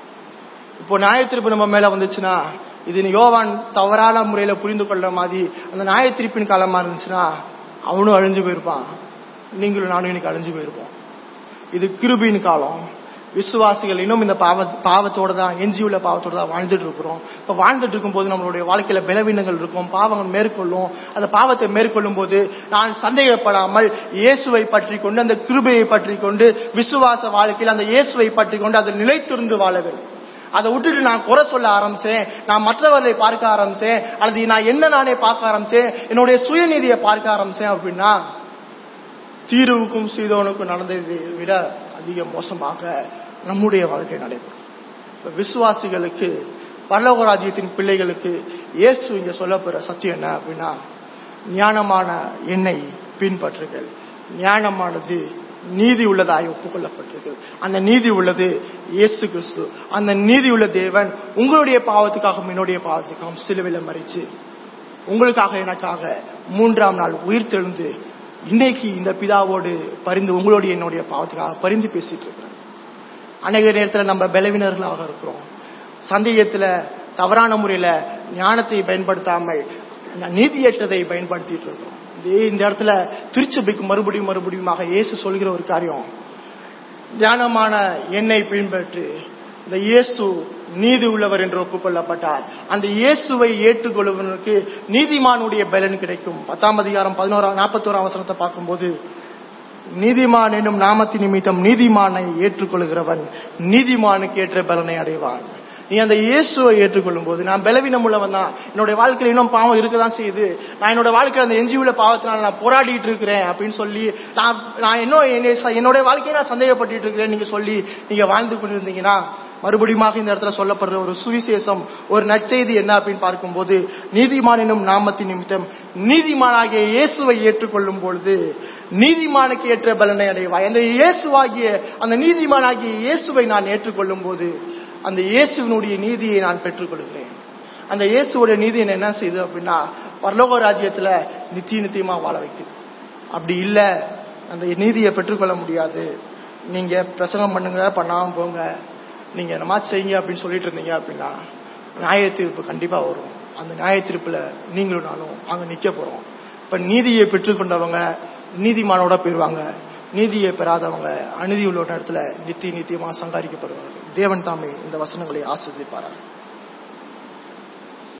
இப்போ நியாய தீர்ப்பு நம்ம மேல வந்துச்சுன்னா இது யோவான் தவறான முறையில புரிந்து கொள்ற மாதிரி அந்த நியாய தீர்ப்பின் காலமா இருந்துச்சுன்னா அவனும் அழிஞ்சு போயிருப்பான் நீங்களும் நானும் இன்னைக்கு அழிஞ்சு போயிருப்போம் இது கிருபின் காலம் விசுவாசிகள் இன்னும் இந்த பாவ பாவத்தோட தான் எஞ்சியுள்ள பாவத்தோட தான் வாழ்ந்துட்டு இருக்கிறோம் இப்ப வாழ்ந்துட்டு இருக்கும்போது நம்மளுடைய வாழ்க்கையில பலவீனங்கள் இருக்கும் பாவங்கள் மேற்கொள்ளும் அந்த பாவத்தை மேற்கொள்ளும் போது நான் சந்தேகப்படாமல் இயேசுவை பற்றி கொண்டு அந்த கிருபையை பற்றி கொண்டு விசுவாச வாழ்க்கையில் அந்த இயேசுவை பற்றி கொண்டு அதில் நிலைத்திருந்து வாழ வேண்டும் அதை விட்டுட்டு நான் குறை சொல்ல ஆரம்பிச்சேன் நான் மற்றவர்களை பார்க்க ஆரம்பிச்சேன் அல்லது நான் என்ன நானே பார்க்க ஆரம்பிச்சேன் என்னுடைய சுயநீதியை பார்க்க ஆரம்பிச்சேன் அப்படின்னா தீருவுக்கும் சீதோனுக்கும் நடந்ததை விட அதிக மோசமாக நம்முடைய வாழ்க்கை நடைபெறும் இப்ப விசுவாசிகளுக்கு பரலோக ராஜ்யத்தின் பிள்ளைகளுக்கு இயேசு இங்க சொல்லப்படுற சத்தியம் என்ன அப்படின்னா ஞானமான எண்ணை பின்பற்றுங்கள் ஞானமானது நீதி உள்ளதாய் ஒப்புக்கொள்ளப்பட்டிருக்கு அந்த நீதி உள்ளது இயேசு கிறிஸ்து அந்த நீதி உள்ள தேவன் உங்களுடைய பாவத்துக்காகவும் என்னுடைய பாவத்துக்காகவும் சிலுவையில் மறிச்சு உங்களுக்காக எனக்காக மூன்றாம் நாள் உயிர் தெழுந்து இன்னைக்கு இந்த பிதாவோடு பரிந்து உங்களுடைய என்னுடைய பாவத்துக்காக பரிந்து பேசிட்டு இருக்கிறேன் அநேக நேரத்தில் நம்ம பலவீனர்களாக இருக்கிறோம் சந்தேகத்துல தவறான முறையில ஞானத்தை பயன்படுத்தாமல் நீதியற்றதை பயன்படுத்திட்டு இருக்கிறோம் இதே இந்த இடத்துல திருச்சபைக்கு மறுபடியும் மறுபடியுமாக இயேசு சொல்கிற ஒரு காரியம் ஞானமான எண்ணெய் பின்பற்றி இந்த இயேசு நீதி உள்ளவர் என்று ஒப்புக்கொள்ளப்பட்டார் அந்த இயேசுவை ஏற்றுக்கொள்வதற்கு நீதிமானுடைய பலன் கிடைக்கும் பத்தாம் அதிகாரம் பதினோராம் நாற்பத்தோராம் வசனத்தை பார்க்கும்போது நீதிமான் என்னும் நாமத்தின் நிமித்தம் நீதிமானை ஏற்றுக்கொள்கிறவன் நீதிமானுக்கு ஏற்ற பலனை அடைவான் நீ அந்த இயேசுவை ஏற்றுக்கொள்ளும் போது நான் பலவீனம் உள்ளவன் தான் என்னுடைய வாழ்க்கையில இன்னும் பாவம் இருக்கதான் செய்யுது நான் என்னோட வாழ்க்கையில அந்த எஞ்சி உள்ள பாவத்தினால நான் போராடிட்டு இருக்கிறேன் அப்படின்னு சொல்லி நான் நான் இன்னும் என்னை- என்னுடைய வாழ்க்கையை நான் சந்தேகப்பட்டு இருக்கிறேன் நீங்க சொல்லி நீங்க வாழ்ந்து கொண்டிருந்தீங்கன்னா மறுபடியும் இந்த இடத்துல சொல்லப்படுற ஒரு சுவிசேஷம் ஒரு நற்செய்தி என்ன அப்படின்னு பார்க்கும்போது நீதிமான் என்னும் நாமத்தின் நிமித்தம் நீதிமானாகிய இயேசுவை ஏற்றுக்கொள்ளும் பொழுது நீதிமானுக்கு ஏற்ற பலனை அடைவாய் அந்த இயேசுவாகிய அந்த நீதிமானாகிய இயேசுவை நான் ஏற்றுக்கொள்ளும் போது அந்த இயேசுவினுடைய நீதியை நான் பெற்றுக்கொள்கிறேன் அந்த இயேசுவோட நீதி என்ன என்ன செய்யுது அப்படின்னா பரலோக ராஜ்யத்துல நித்திய நித்தியமா வாழ வைக்குது அப்படி இல்ல அந்த நீதியை பெற்றுக்கொள்ள முடியாது நீங்க பிரசங்கம் பண்ணுங்க பண்ணாம போங்க நீங்க என்னமா செய்யுங்க அப்படின்னு சொல்லிட்டு இருந்தீங்க அப்படின்னா நியாய தீர்ப்பு கண்டிப்பா வரும் அந்த நியாய தீர்ப்புல நீங்களும் நானும் அங்க நிக்க போறோம் இப்ப நீதியை பெற்றுக்கொண்டவங்க நீதிமானோட போயிருவாங்க நீதியை பெறாதவங்க அநீதி உள்ள இடத்துல நித்திய நித்தியமா சங்காரிக்கப்படுவார்கள் தேவன் தாமே இந்த வசனங்களை ஆஸ்வதிப்பார்கள்